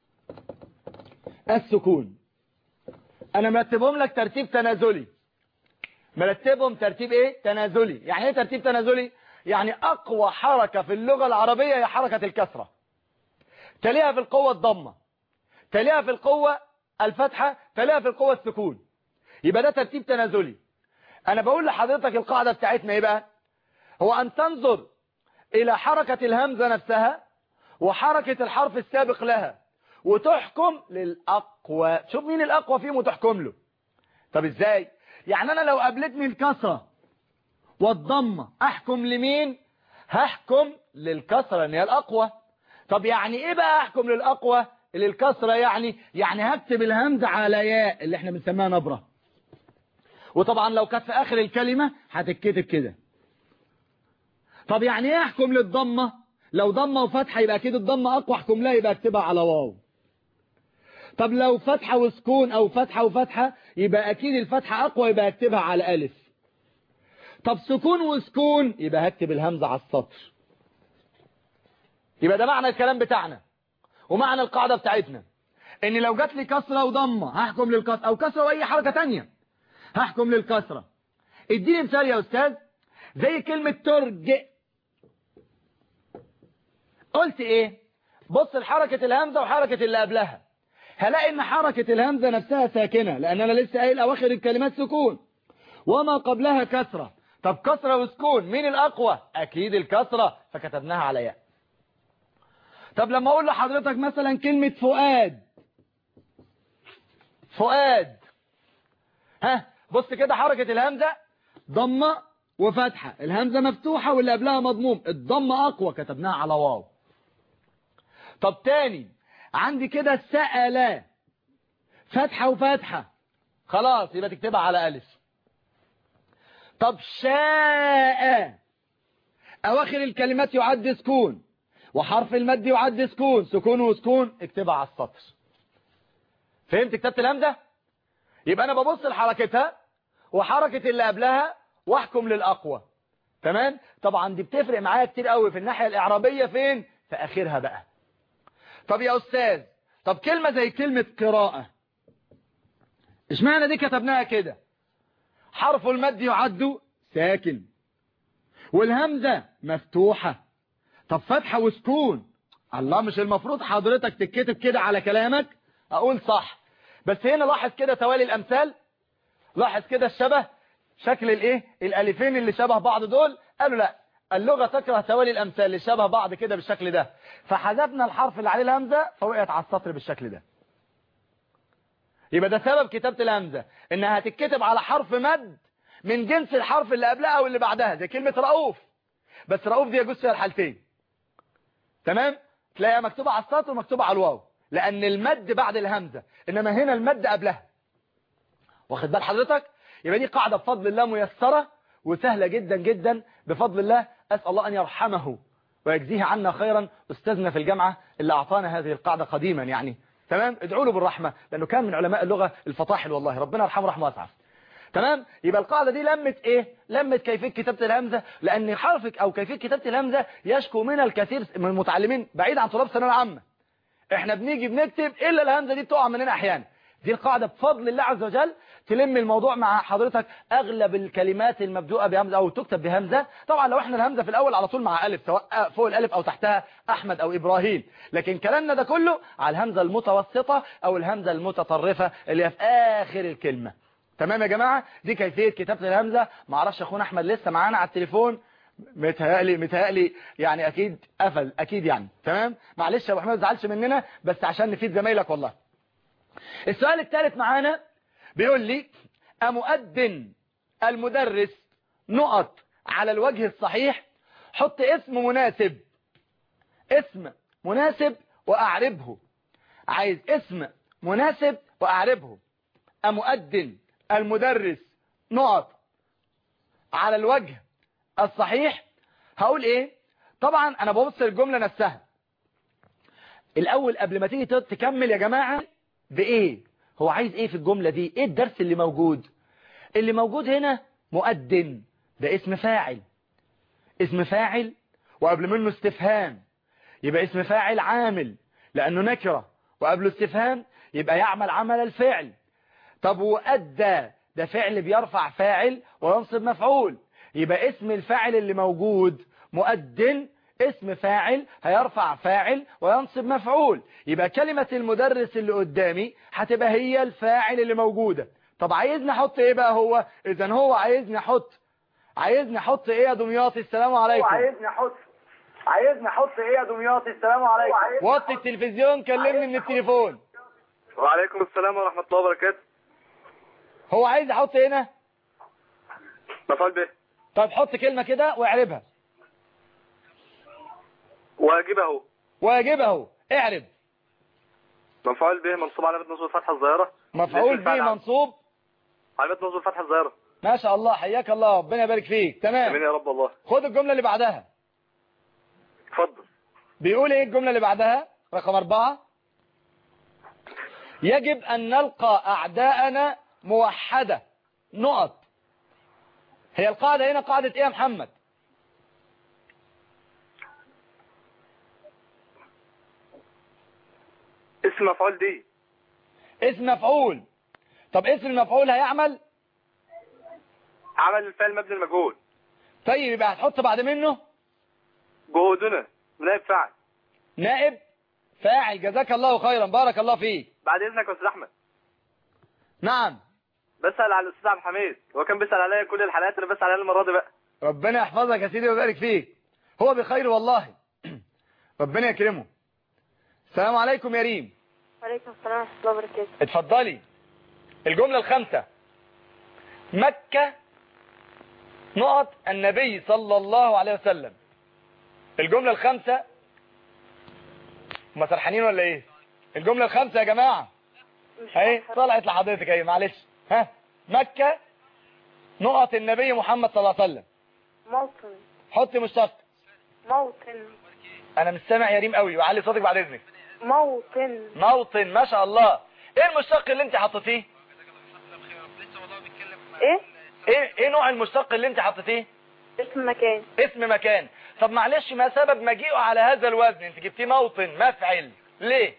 السكون انا مرتبهم لك ترتيب تنازلي مرتبهم ترتيب ايه تنازلي يعني ايه ترتيب تنازلي يعني اقوى حركة في اللغة العربية هي حركة الكسرة تليها في القوة الضمة تليها في القوة الفتحة تليها في القوة السكون يبقى ده ترتيب تنازلي انا بقول لحضرتك القاعدة بتاعتنا ايه بقى هو ان تنظر الى حركة الهمزة نفسها وحركة الحرف السابق لها وتحكم للأقوى شوف مين الأقوى فيهم وتحكم له طب ازاي يعني انا لو قابلتني الكسرة والضمة احكم لمين هحكم للكسرة ان هي الأقوى طب يعني ايه بقى احكم للأقوى للكسرة يعني يعني هكتب الهمزة على ياء اللي احنا بنسميها نبرة وطبعا لو كانت في اخر الكلمة هتتكتب كده طب يعني ايه احكم للضمة لو ضمة وفتحة يبقى اكيد الضمة اقوى احكم لها يبقى اكتبها على واو طب لو فتحة وسكون او فتحة وفتحة يبقى اكيد الفتحة اقوى يبقى اكتبها على الف طب سكون وسكون يبقى هكتب الهمزة على السطر يبقى ده معنى الكلام بتاعنا ومعنى القاعدة بتاعتنا ان لو جات لي كسرة وضمة هحكم للكسرة او كسرة واي حركة تانية هحكم للكسرة اديني مثال يا استاذ زي كلمة ترج قلت ايه بص لحركة الهمزة وحركة اللي قبلها هلاقي ان حركة الهمزة نفسها ساكنة لان انا لسه قايل اواخر الكلمات سكون وما قبلها كسرة طب كسرة وسكون مين الاقوى اكيد الكسرة فكتبناها على ياء طب لما اقول لحضرتك مثلا كلمة فؤاد فؤاد ها بص كده حركة الهمزة ضمة وفتحة الهمزة مفتوحة واللي قبلها مضموم الضمة أقوى كتبناها على واو طب تاني عندي كده سأل فتحة وفتحة خلاص يبقى تكتبها على ألف طب شاء أواخر الكلمات يعد سكون وحرف المد يعد سكون سكون وسكون اكتبها على السطر فهمت كتابة الهمزة يبقى أنا ببص لحركتها وحركة اللي قبلها واحكم للأقوى تمام طبعا دي بتفرق معايا كتير قوي في الناحية الإعرابية فين في آخرها بقى طب يا أستاذ طب كلمة زي كلمة قراءة اشمعنى دي كتبناها كده حرف المد يعد ساكن والهمزة مفتوحة طب فتحة وسكون الله مش المفروض حضرتك تتكتب كده على كلامك اقول صح بس هنا لاحظ كده توالي الامثال لاحظ كده الشبه شكل الايه الالفين اللي شبه بعض دول قالوا لا اللغة تكره توالي الامثال اللي شبه بعض كده بالشكل ده فحذفنا الحرف اللي عليه الهمزة فوقعت على السطر بالشكل ده يبقى ده سبب كتابة الهمزة انها هتتكتب على حرف مد من جنس الحرف اللي قبلها او اللي بعدها زي كلمة رؤوف بس رؤوف دي يجوز فيها الحالتين تمام تلاقيها مكتوبة على السطر ومكتوبة على الواو لان المد بعد الهمزة انما هنا المد قبلها واخد بال حضرتك يبقى دي قاعدة بفضل الله ميسرة وسهلة جدا جدا بفضل الله أسأل الله أن يرحمه ويجزيه عنا خيرا أستاذنا في الجامعة اللي أعطانا هذه القاعدة قديما يعني تمام ادعوا له بالرحمة لأنه كان من علماء اللغة الفطاحل والله ربنا يرحمه رحمة واسعة تمام يبقى القاعدة دي لمت ايه لمت كيفية كتابة الهمزة لأن حرفك أو كيفية كتابة الهمزة يشكو منها الكثير من المتعلمين بعيد عن طلاب الثانويه العامة احنا بنيجي بنكتب إلا الهمزة دي بتقع مننا أحيانا دي القاعدة بفضل الله عز وجل تلم الموضوع مع حضرتك أغلب الكلمات المبدوءة بهمزة أو تكتب بهمزة طبعا لو احنا الهمزة في الأول على طول مع ألف سواء فوق الألف أو تحتها أحمد أو إبراهيم لكن كلامنا ده كله على الهمزة المتوسطة أو الهمزة المتطرفة اللي هي في آخر الكلمة تمام يا جماعة دي كيفية كتابة الهمزة معرفش أخونا أحمد لسه معانا على التليفون متهيألي متهيألي يعني أكيد قفل أكيد يعني تمام معلش يا أبو أحمد ما تزعلش مننا بس عشان نفيد زمايلك والله السؤال الثالث معانا بيقول لي أمؤذن المدرس نقط على الوجه الصحيح حط اسم مناسب اسم مناسب وأعربه عايز اسم مناسب وأعربه أمؤذن المدرس نقط على الوجه الصحيح هقول ايه طبعا انا ببص الجملة نفسها الاول قبل ما تيجي تكمل يا جماعة بايه هو عايز ايه في الجملة دي ايه الدرس اللي موجود اللي موجود هنا مؤذن ده اسم فاعل اسم فاعل وقبل منه استفهام يبقى اسم فاعل عامل لانه نكرة وقبله استفهام يبقى يعمل عمل الفعل طب وأدى ده فعل بيرفع فاعل وينصب مفعول يبقى اسم الفاعل اللي موجود مؤذن اسم فاعل هيرفع فاعل وينصب مفعول يبقى كلمة المدرس اللي قدامي هتبقى هي الفاعل اللي موجودة طب عايزني احط ايه بقى هو اذا هو عايزني احط عايزني احط ايه يا دمياطي السلام عليكم عايزني احط عايزني احط ايه يا دمياطي السلام عليكم وطي التلفزيون كلمني من التليفون وعليكم السلام ورحمة الله وبركاته هو عايز احط هنا مفعول به طب حط كلمة كده واعربها واجبه واجبه اعرب مفعول به منصوب علامة نصب الفتحة الظاهرة مفعول اسم الفاعل به عام. منصوب علامة نصب الفتحة الظاهرة ما شاء الله حياك الله ربنا يبارك فيك امين تمام يا رب الله خد الجملة اللي بعدها اتفضل بيقول ايه الجملة اللي بعدها رقم اربعة يجب ان نلقى اعداءنا موحدة نقط هي القاعدة هنا قاعدة ايه يا محمد اسم مفعول دي اسم مفعول طب اسم المفعول هيعمل عمل الفعل مبني المجهول طيب يبقى هتحط بعد منه جهودنا نائب فاعل نائب فاعل جزاك الله خيرا بارك الله فيك بعد اذنك يا استاذ احمد نعم بسأل على الاستاذ عبد الحميد هو كان بيسأل عليا كل الحلقات انا بسأل عليها المرة دي بقى ربنا يحفظك يا سيدي ويبارك فيك هو بخير والله ربنا يكرمه السلام عليكم يا ريم وعليكم السلام ورحمة الله وبركاته اتفضلي الجملة الخامسة مكة نقط النبي صلى الله عليه وسلم الجملة الخامسة ما سرحانين ولا ايه الجملة الخامسة يا جماعة مش اهي عارفة. طلعت لحضرتك اهي معلش ها مكة نقط النبي محمد صلى الله عليه وسلم موطن حط مشتق موطن انا مش سامع يا ريم قوي وعلي صوتك بعد اذنك موطن موطن ما شاء الله ايه المشتق اللي انت حطيتيه ايه ايه ايه نوع المشتق اللي انت حطيتيه اسم مكان اسم مكان طب معلش ما سبب مجيئه على هذا الوزن انت جبتيه موطن مفعل ليه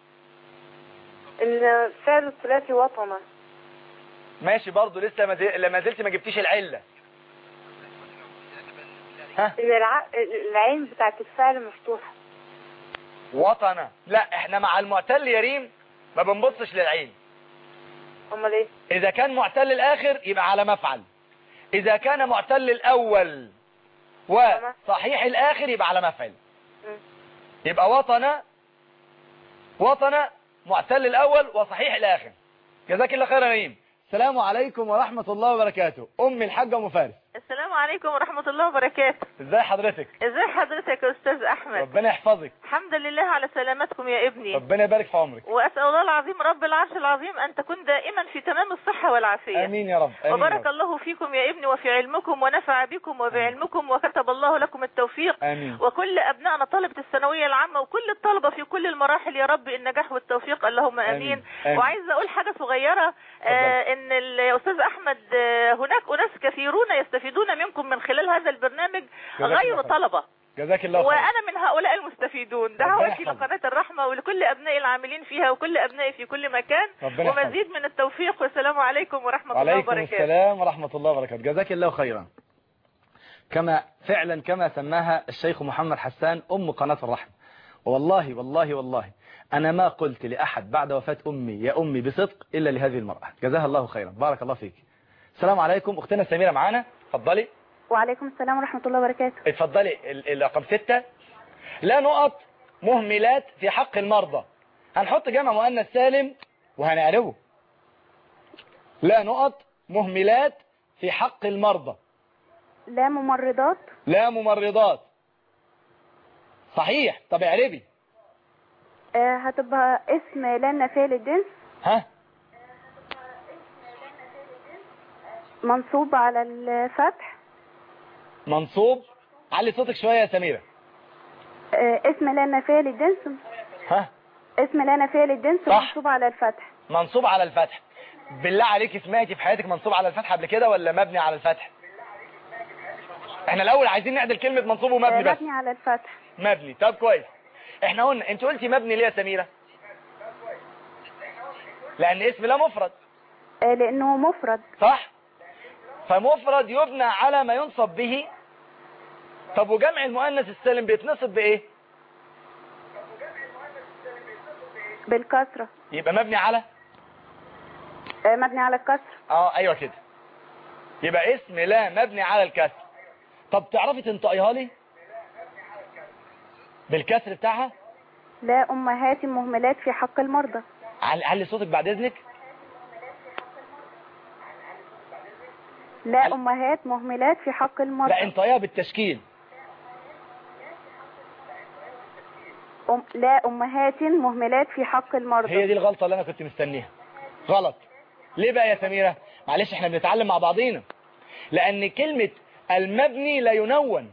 الفعل الثلاثي وطنة ماشي برضه لسه ما زي- ما زلت ما جبتيش العلة ها الع- العين بتاعت الفعل مفتوحة وطن لا احنا مع المعتل يا ريم ما بنبصش للعين امال ايه اذا كان معتل الاخر يبقى على مفعل اذا كان معتل الاول وصحيح الاخر يبقى على مفعل مم. يبقى وطن وطن معتل الاول وصحيح الاخر جزاك الله خيرا يا ريم السلام عليكم ورحمة الله وبركاته ام الحاجة ام فارس السلام عليكم ورحمة الله وبركاته ازاي حضرتك ازاي حضرتك يا استاذ احمد ربنا يحفظك الحمد لله على سلامتكم يا ابني ربنا يبارك في عمرك واسأل الله العظيم رب العرش العظيم ان تكون دائما في تمام الصحة والعافية امين يا رب امين يا وبارك رب. الله فيكم يا ابني وفي علمكم ونفع بكم وبعلمكم وكتب الله لكم التوفيق امين وكل أبنائنا طلبة الثانوية العامة وكل الطلبة في كل المراحل يا رب النجاح والتوفيق اللهم آمين. أمين آمين. وعايزة أقول حاجة صغيرة آه إن الأستاذ أحمد آه هناك أناس كثيرون يستفيدون منكم من خلال هذا البرنامج جزاك غير الله خير. طلبة جزاك الله خير وأنا من هؤلاء المستفيدون ربنا دعوتي يحفظك. لقناة الرحمة ولكل أبنائي العاملين فيها وكل أبنائي في كل مكان ربنا يحفظك. ومزيد من التوفيق والسلام عليكم ورحمة الله وعليكم وبركاته السلام ورحمة الله وبركاته جزاك الله خيرا كما فعلا كما سماها الشيخ محمد حسان أم قناة الرحمة والله والله والله أنا ما قلت لأحد بعد وفاة أمي يا أمي بصدق إلا لهذه المرأة جزاها الله خيرا بارك الله فيك السلام عليكم أختنا سميرة معانا اتفضلي وعليكم السلام ورحمة الله وبركاته اتفضلي ال- الرقم ستة لا نقط مهملات في حق المرضى هنحط جمع مؤنث سالم وهنقلبه لا نقط مهملات في حق المرضى لا ممرضات لا ممرضات صحيح طب اعربي آه هتبقى اسم لا نافية للجنس ها منصوب على الفتح منصوب علي صوتك شوية يا سميرة آه اسم لا نافية للجنس ها اسم لا نافية للجنس صح. منصوب على الفتح منصوب على الفتح بالله عليك سمعتي في حياتك منصوب على الفتح قبل كده ولا مبني على الفتح احنا الاول عايزين نعدل كلمة منصوب آه ومبني بس مبني على الفتح مبني طب كويس احنا قلنا انت قلتي مبني ليه يا سميرة لان اسم لا مفرد آه لانه مفرد صح فمفرد يبنى على ما ينصب به طب وجمع المؤنث السالم بيتنصب بايه بالكسرة يبقى مبني على آه مبني على الكسر اه ايوه كده يبقى اسم لا مبني على الكسر طب تعرفي تنطقيها لي بالكسر بتاعها لا امهات مهملات في حق المرضى عل- علي صوتك بعد اذنك لا امهات مهملات في حق المرضى لا انطقيها بالتشكيل أم... لا امهات مهملات في حق المرضى هي دي الغلطة اللي انا كنت مستنيها غلط ليه بقى يا سميرة معلش احنا بنتعلم مع بعضينا لان كلمة المبني لا ينون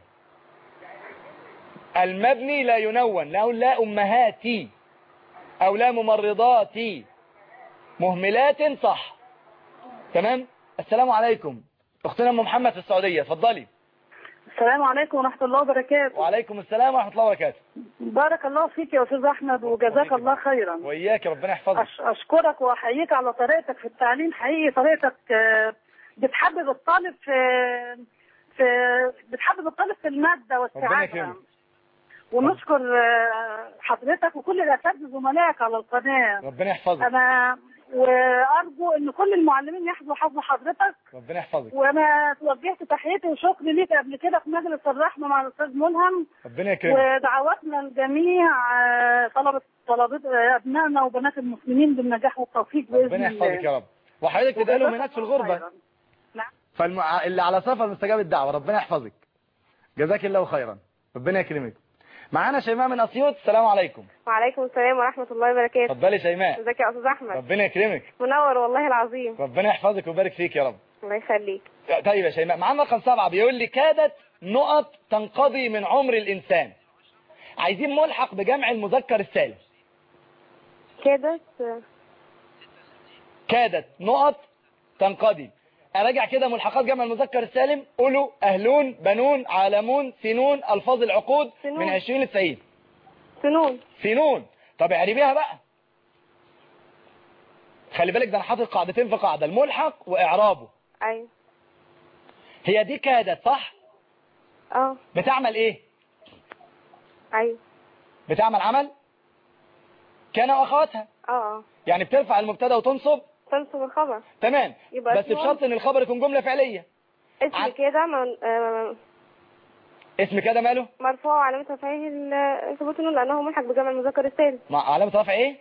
المبني لا ينون لا أقول لا امهاتي او لا ممرضاتي مهملات صح تمام السلام عليكم اختنا ام محمد في السعودية اتفضلي السلام عليكم ورحمة الله وبركاته وعليكم السلام ورحمة الله وبركاته بارك الله فيك يا أستاذ أحمد وجزاك الله خيرا وإياك ربنا يحفظك أش أشكرك وأحييك على طريقتك في التعليم حقيقي طريقتك آه، بتحبب الطالب في في بتحبب الطالب في المادة ربنا واستيعابها يكرمك ونشكر آه، حضرتك وكل الأساتذة زملائك على القناة ربنا يحفظك أنا وأرجو إن كل المعلمين يحظوا حظ حضرتك ربنا يحفظك وأنا توجهت تحياتي وشكري ليك قبل كده في مجلس الرحمة مع الأستاذ ملهم ربنا يكرمك ودعواتنا الجميع آه، طلبة طلبة آه، أبنائنا وبنات المسلمين بالنجاح والتوفيق بإذن ربنا الله يحفظك يا رب وحضرتك تدعي لهم هناك في الغربة خيراً. نعم. فالمع... اللي على سفر مستجاب الدعوة ربنا يحفظك جزاك الله خيرا ربنا يكرمك معانا شيماء من أسيوط السلام عليكم وعليكم السلام ورحمة الله وبركاته اتفضلي شيماء ازيك يا استاذ احمد ربنا يكرمك منور والله العظيم ربنا يحفظك ويبارك فيك يا رب الله يخليك طيب يا شيماء معانا رقم سبعة بيقول لي كادت نقط تنقضي من عمر الإنسان عايزين ملحق بجمع المذكر السالم كده كادت نقط تنقضي اراجع كده ملحقات جمع المذكر السالم قولوا اهلون بنون عالمون سنون الفاظ العقود سنون. من 20 ل 90 سنون سنون طب اعربيها بقى خلي بالك ده انا حاطط قاعدتين في قاعده الملحق واعرابه ايوه هي دي كادت صح اه بتعمل ايه ايوه بتعمل عمل كان واخواتها اه اه يعني بترفع المبتدا وتنصب تنصب الخبر تمام يبقى بس اسمه- بشرط ان الخبر يكون جمله فعليه اسم عن- كده من... آه، اسم كده ماله مرفوع وعلامة رفعه ال- ثبوت النون لأنه ملحق بجمع المذكر السالم مع علامه رفع ايه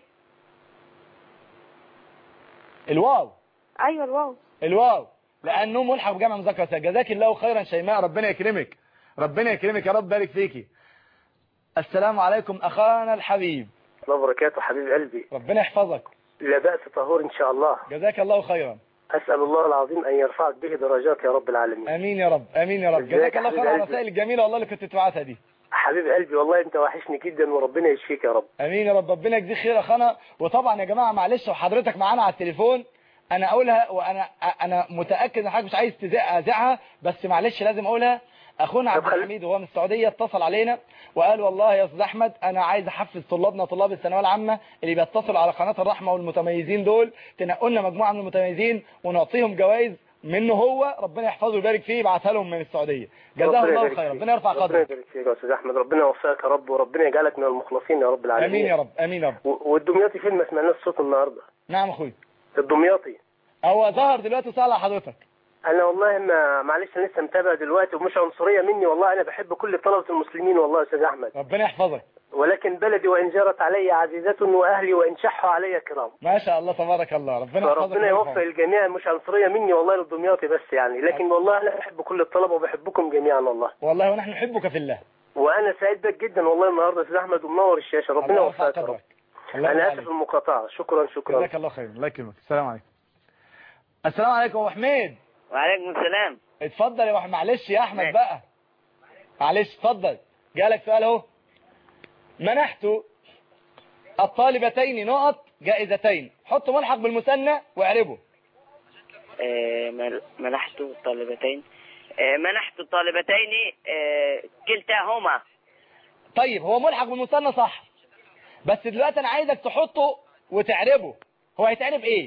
الواو أيوة الواو الواو لانه ملحق بجمع مذكر سالم جزاك الله خيرا شيماء ربنا يكرمك ربنا يكرمك يا رب بارك فيكي السلام عليكم اخانا الحبيب الله وبركاته حبيب قلبي ربنا يحفظك لا بأس طهور إن شاء الله جزاك الله خيرا أسأل الله العظيم أن يرفعك به درجات يا رب العالمين امين يا رب امين يا رب ازيك جزاك يا الله حبيب خيرا على قلبي؟ الرسائل الجميله والله اللي كنت بتبعتها دي حبيب قلبي والله أنت وحشني جدا وربنا يشفيك يا رب امين يا رب ربنا يجزيك خير يا اخانا وطبعا يا جماعه معلش وحضرتك معانا على التليفون انا اقولها وانا انا متاكد ان حضرتك مش عايز تذاعها بس معلش لازم اقولها اخونا عبد الحميد وهو من السعوديه اتصل علينا وقال والله يا استاذ احمد انا عايز احفز طلابنا طلاب الثانويه العامه اللي بيتصلوا على قناه الرحمه والمتميزين دول تنقوا لنا مجموعه من المتميزين ونعطيهم جوائز منه هو ربنا يحفظه ويبارك فيه يبعتها لهم من السعوديه جزاه ربنا الله يبارك خيرا فيك. ربنا يرفع ربنا قدرك يبارك فيك يا أستاذ أحمد ربنا يوفقك يا رب وربنا يجعلك من المخلصين يا رب العالمين امين يا رب امين يا رب و- والدمياطي فين ما سمعناش صوت النهاردة نعم اخوي الدمياطي هو ظهر دلوقتي وسأل على حضرتك أنا والله ما معلش أنا لسه متابع دلوقتي ومش عنصرية مني والله أنا بحب كل طلبة المسلمين والله يا أستاذ أحمد ربنا يحفظك ولكن بلدي وإن جرت علي عزيزة وأهلي وإن شحوا علي كرام ما شاء الله تبارك الله ربنا يحفظك فربنا ويرفعك. يوفق الجميع مش عنصرية مني والله للدمياطي بس يعني لكن والله أنا بحب كل الطلبة وبحبكم جميعا والله والله ونحن نحبك في الله وأنا سعيد بك جدا والله النهاردة يا أستاذ أحمد ومنور الشاشة ربنا الله يرفع يوفقك يا رب قدرك الله أنا يرضى آسف عليك. المقاطعة شكرا شكرا جزاك الله خير الله يكرمك السلام عليكم السلام عليكم ابو حميد وعليكم السلام اتفضل يا ابو حميد معلش يا احمد ماشي. بقى معلش اتفضل جالك سؤال اهو منحت الطالبتين نقط جائزتين حط ملحق بالمثنى واعربه آه، مل- منحت الطالبتين آه، منحت الطالبتين آه، كلتاهما طيب هو ملحق بالمثنى صح بس دلوقتي انا عايزك تحطه وتعربه هو هيتعرب ايه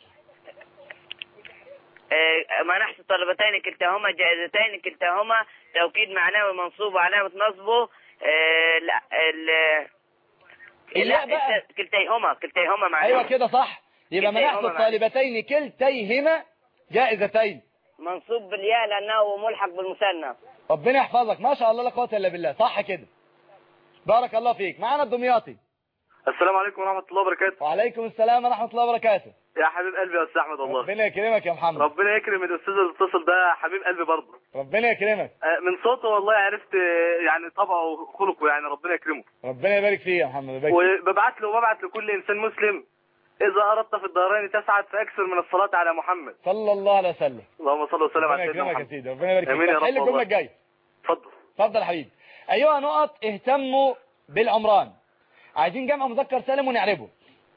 آه، منحت الطالبتين كلتاهما جائزتين كلتاهما توكيد معنوي منصوب وعلامة نصبه آه، لا ال- الياء لا بقى. كلتيهما كلتيهما معنوي ايوه كده صح يبقى كلتيهما منحت معنى. الطالبتين كلتيهما جائزتين منصوب بالياء لأنه ملحق بالمثنى ربنا يحفظك ما شاء الله لا قوه الا بالله صح كده بارك الله فيك معانا الدمياطي السلام عليكم ورحمة الله وبركاته وعليكم السلام ورحمه الله وبركاته يا حبيب قلبي يا أستاذ أحمد والله ربنا يكرمك يا محمد ربنا يكرم الأستاذ اللي اتصل ده حبيب قلبي برضه ربنا يكرمك آه، من صوته والله عرفت آه، يعني طبعه وخلقه يعني ربنا يكرمه ربنا يبارك فيه يا محمد يبارك فيه. وببعت له وببعت لكل إنسان مسلم إذا أردت في الدارين تسعد فأكثر من الصلاة على محمد صلى الله عليه وسلم اللهم صل وسلم ربنا على سيدنا يكرمك يا محمد سيدي ربنا يبارك آمين يا فيك رب حل الجمله والله. الجايه اتفضل اتفضل يا حبيبي ايها نقط اهتموا بالعمران عايزين جمع مذكر سالم ونعربه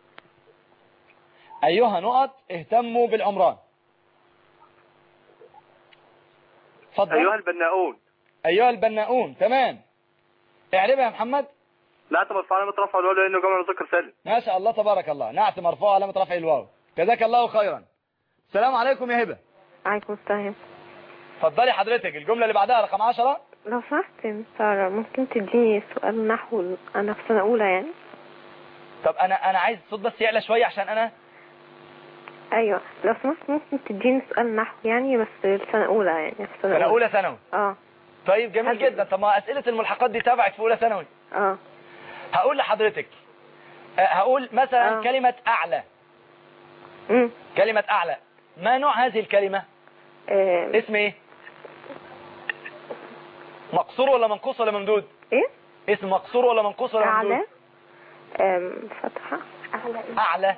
ايها نقط اهتموا بالعمران اتفضل أيها البناؤون ايها البناؤون تمام اعربها يا محمد لا تبقى علامة رفع الواو لأنه جمع مذكر سالم ما شاء الله تبارك الله نعت مرفوع علامه رفع الواو جزاك الله خيرا السلام عليكم يا هبه عليكم السلام اتفضلي حضرتك الجمله اللي بعدها رقم 10 لو سمحت يا سارة ممكن تديني سؤال نحو أنا في سنة أولى يعني طب انا انا عايز الصوت بس يعلى شويه عشان انا أيوة لو سمحت ممكن تديني سؤال نحو يعني بس في سنة أولى يعني في سنة سنه اولى ثانوي اه طيب جميل حلو. جدا طب ما اسئله الملحقات دي تابعك في اولى ثانوي اه هقول لحضرتك أه، هقول مثلا آه. كلمة أعلى امم كلمة أعلى ما نوع هذه الكلمة آه، اسم إيه مقصور ولا منقوص ولا ممدود ايه اسم مقصور ولا منقوص ولا أعلى ممدود آم، فتحة أعلى أعلى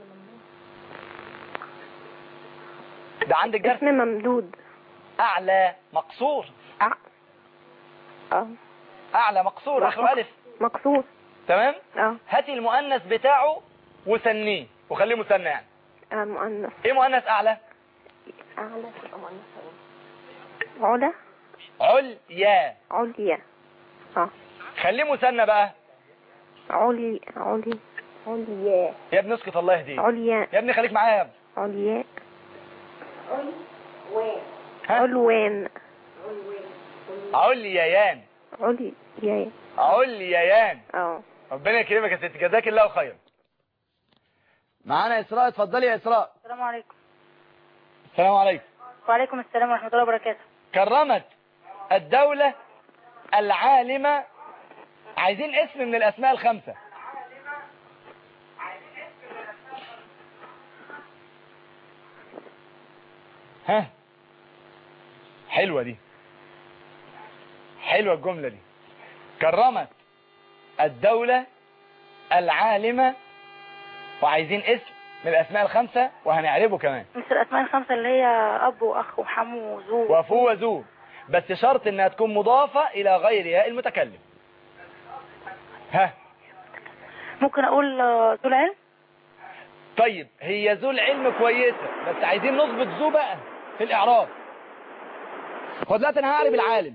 ده عندك جرس اسم ممدود أعلى مقصور أع... اه أعلى مقصور آخر ألف مقصود تمام اه هاتي المؤنث بتاعه وثنيه وخليه مثنى يعني آه، مؤنث ايه مؤنث أعلى أعلى تبقى مؤنث علا عليا عليا اه خليه مثنى بقى علي علي عليا يا ابني اسكت الله يهديك عليا يا ابني خليك معايا يا ابني علياء ها؟ علوان عليان علي يا عليان اه ربنا يكرمك يا ست جزاك الله خير معانا اسراء اتفضلي يا اسراء السلام عليكم السلام عليكم وعليكم السلام ورحمة الله وبركاته كرمت الدولة العالمة عايزين اسم من الاسماء الخمسة ها حلوة دي حلوة الجملة دي كرمت الدولة العالمة وعايزين اسم من الاسماء الخمسة وهنعربه كمان مثل الأسماء الخمسة اللي هي أب وأخ وحمو وزوج وفو وزو بس شرط انها تكون مضافة الى غير ياء المتكلم ها ممكن أقول آه، ذو العلم طيب هي ذو العلم كويسة بس عايزين نظبط ذو بقى في الاعراب خد دلوقتي انا هعرب العالم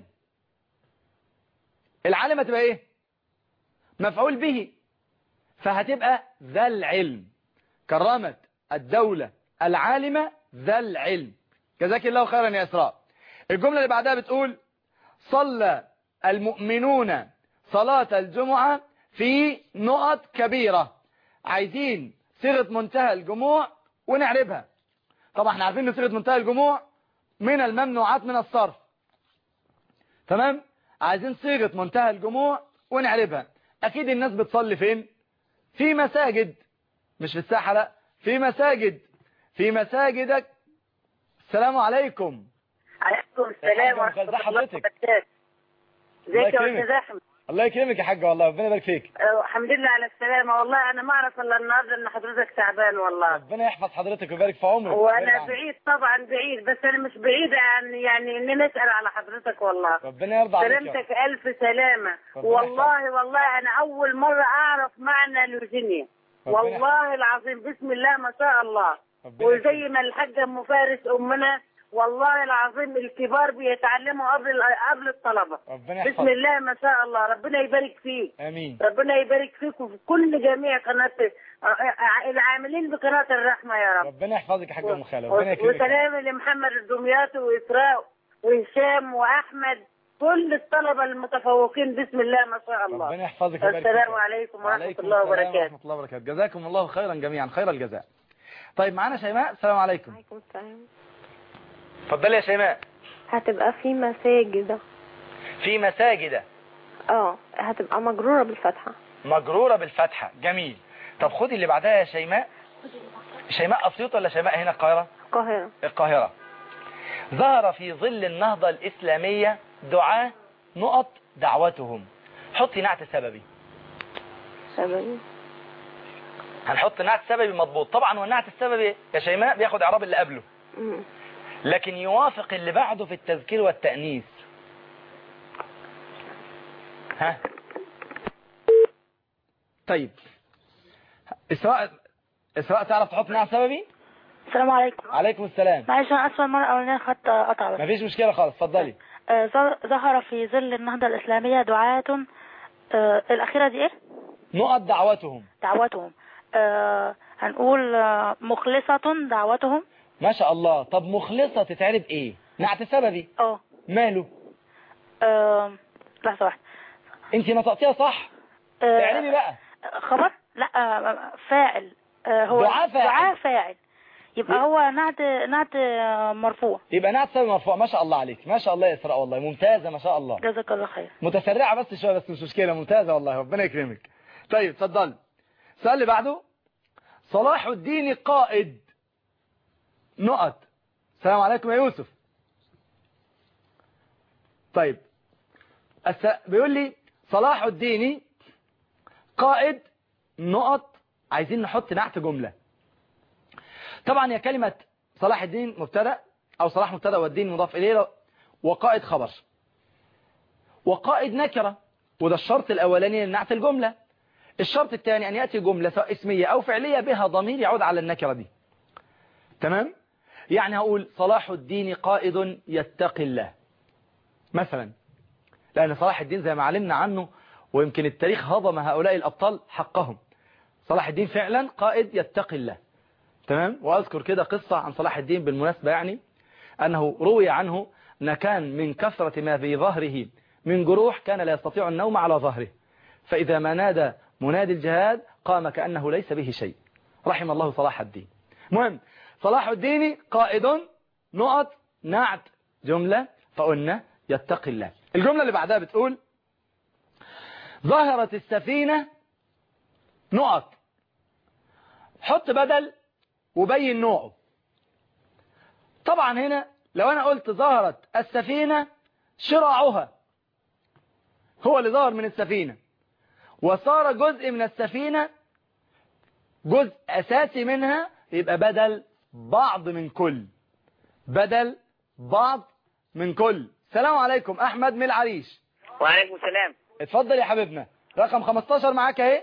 العالم هتبقى ايه مفعول به فهتبقى ذا العلم كرمت الدولة العالمة ذا العلم جزاك الله خيرا يا إسراء الجملة اللي بعدها بتقول صلى المؤمنون صلاة الجمعة في نقط كبيرة عايزين صيغة منتهى الجموع ونعربها طبعا احنا عارفين ان صيغة منتهى الجموع من الممنوعات من الصرف تمام عايزين صيغة منتهى الجموع ونعربها اكيد الناس بتصلي فين في مساجد مش في الساحة لا في مساجد في مساجدك السلام عليكم عليكم السلام ورحمة الله حضرتك وبركاته. ازيك يا يكرمك. استاذ احمد الله يكرمك يا حاجة والله ربنا يبارك فيك آه، الحمد لله على السلامه والله انا ما اعرف الا النهارده ان حضرتك تعبان والله ربنا يحفظ حضرتك ويبارك في عمرك وانا ويرضى عنك. بعيد طبعا بعيد بس انا مش بعيده عن يعني اني نسال على حضرتك والله ربنا يرضى عليك يا رب. سلامتك الف سلامه ربنا والله والله انا اول مره اعرف معنى اليوجينيا ربنا والله العظيم بسم الله ما شاء الله ربنا وزي ما الحاجه ام فارس امنا والله العظيم الكبار بيتعلموا قبل قبل الطلبه ربنا بسم يحفظك الله ما شاء الله ربنا يبارك فيك امين ربنا يبارك فيك وفي كل جميع قناة العاملين بقناة الرحمة يا رب ربنا يحفظك يا حاجة ام خالد ربنا يكرمك وسلام لمحمد الدمياطي وإسراء وهشام وأحمد كل الطلبة المتفوقين بسم الله ما شاء الله ربنا يحفظك ويبارك فيك السلام عليكم ورحمة وعليكم الله السلام وبركاته ورحمة الله وبركاته جزاكم الله خيرا جميعا خير الجزاء طيب معانا شيماء السلام عليكم عليكم السلام اتفضلي يا شيماء هتبقى في مساجد في مساجد اه هتبقى مجرورة بالفتحة مجرورة بالفتحة جميل طب خدي اللي بعدها يا شيماء شيماء أسيوط ولا شيماء هنا القاهرة القاهرة القاهرة ظهر في ظل النهضة الإسلامية دعاة نقط دعوتهم حطي نعت سببي شبابي هنحط نعت سببي مضبوط طبعا والنعت السببي يا شيماء بياخد إعراب اللي قبله مم. لكن يوافق اللي بعده في التذكير والتأنيث ها طيب إسراء إسراء تعرف تحط نعت سببي السلام عليكم عليكم السلام معلش أنا أسفة المرة الأولانية خدت قطع بس مفيش مشكلة خالص اتفضلي آه، ظ- ظهر في ظل النهضة الإسلامية دعاة آه، الأخيرة دي إيه؟ نقط دعوتهم دعوتهم آه، هنقول آه، مخلصة دعوتهم ما شاء الله طب مخلصة تتعرب ايه نعت سببي اه ماله آه، لحظة واحدة انت نطقتيها صح آه، تعربي بقى خبر لا آه، فاعل آه، هو دعاء فاعل. دعاء فاعل يبقى هو نعت نعت آه، مرفوع يبقى نعت سببي مرفوع ما شاء الله عليك ما شاء الله يا اسراء والله ممتازة ما شاء الله جزاك الله خير متسرعة بس شوية بس مش مشكلة ممتازة والله ربنا يكرمك طيب اتفضل السؤال اللي بعده صلاح الدين قائد نقط السلام عليكم يا يوسف طيب الس... بيقول لي صلاح الدين قائد نقط عايزين نحط نعت جملة طبعا هي كلمة صلاح الدين مبتدا او صلاح مبتدا والدين مضاف اليه وقائد خبر وقائد نكرة وده الشرط الأولاني لنعت الجملة الشرط الثاني أن يأتي جملة سواء اسمية أو فعلية بها ضمير يعود على النكرة دي تمام يعني هقول صلاح الدين قائد يتقي الله مثلا لأن صلاح الدين زي ما علمنا عنه ويمكن التاريخ هضم هؤلاء الأبطال حقهم صلاح الدين فعلا قائد يتقي الله تمام وأذكر كده قصة عن صلاح الدين بالمناسبة يعني أنه روي عنه كان من كثرة ما في ظهره من جروح كان لا يستطيع النوم على ظهره فإذا ما نادى منادي الجهاد قام كأنه ليس به شيء رحم الله صلاح الدين مهم صلاح الدين قائد نقط نعت جملة فقلنا يتقي الله الجملة اللي بعدها بتقول ظهرت السفينة نقط حط بدل وبين نوعه طبعا هنا لو انا قلت ظهرت السفينة شراعها هو اللي ظهر من السفينة وصار جزء من السفينة جزء أساسي منها يبقى بدل بعض من كل بدل بعض من كل السلام عليكم أحمد من العريش وعليكم السلام اتفضل يا حبيبنا رقم 15 معاك اهي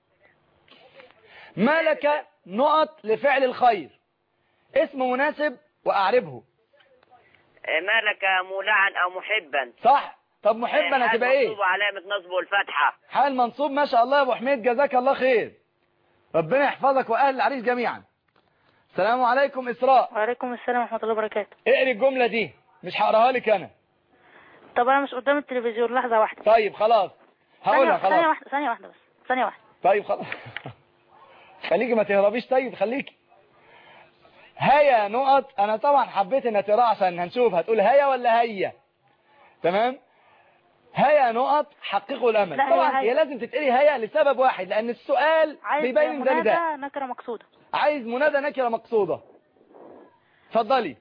ما لك نقط لفعل الخير اسم مناسب وأعربه آه، ما لك مولعا أو محبا صح طب محبا آه، هتبقى حال ايه منصوب علامة نصبه الفتحة حال منصوب ما شاء الله يا ابو حميد جزاك الله خير ربنا يحفظك واهل العريس جميعا السلام عليكم اسراء وعليكم السلام ورحمة الله وبركاته اقري الجملة دي مش هقراها لك انا طب أنا مش قدام التلفزيون لحظة واحدة طيب خلاص هقولها ثانية- ثانية خلاص واحدة ثانية واحدة بس ثانية واحدة طيب خلاص خليكي ما تهربيش طيب خليكي هيا نقط انا طبعا حبيت ان تقراها عشان هنشوف هتقول هيا ولا هيا تمام هيا نقط حققوا الامل لا، هي طبعا هيا. هي لازم تتقري هيا لسبب واحد لان السؤال عايز بيبين ان ده نداء منادى نكرة مقصودة عايز منادى نكره مقصوده اتفضلي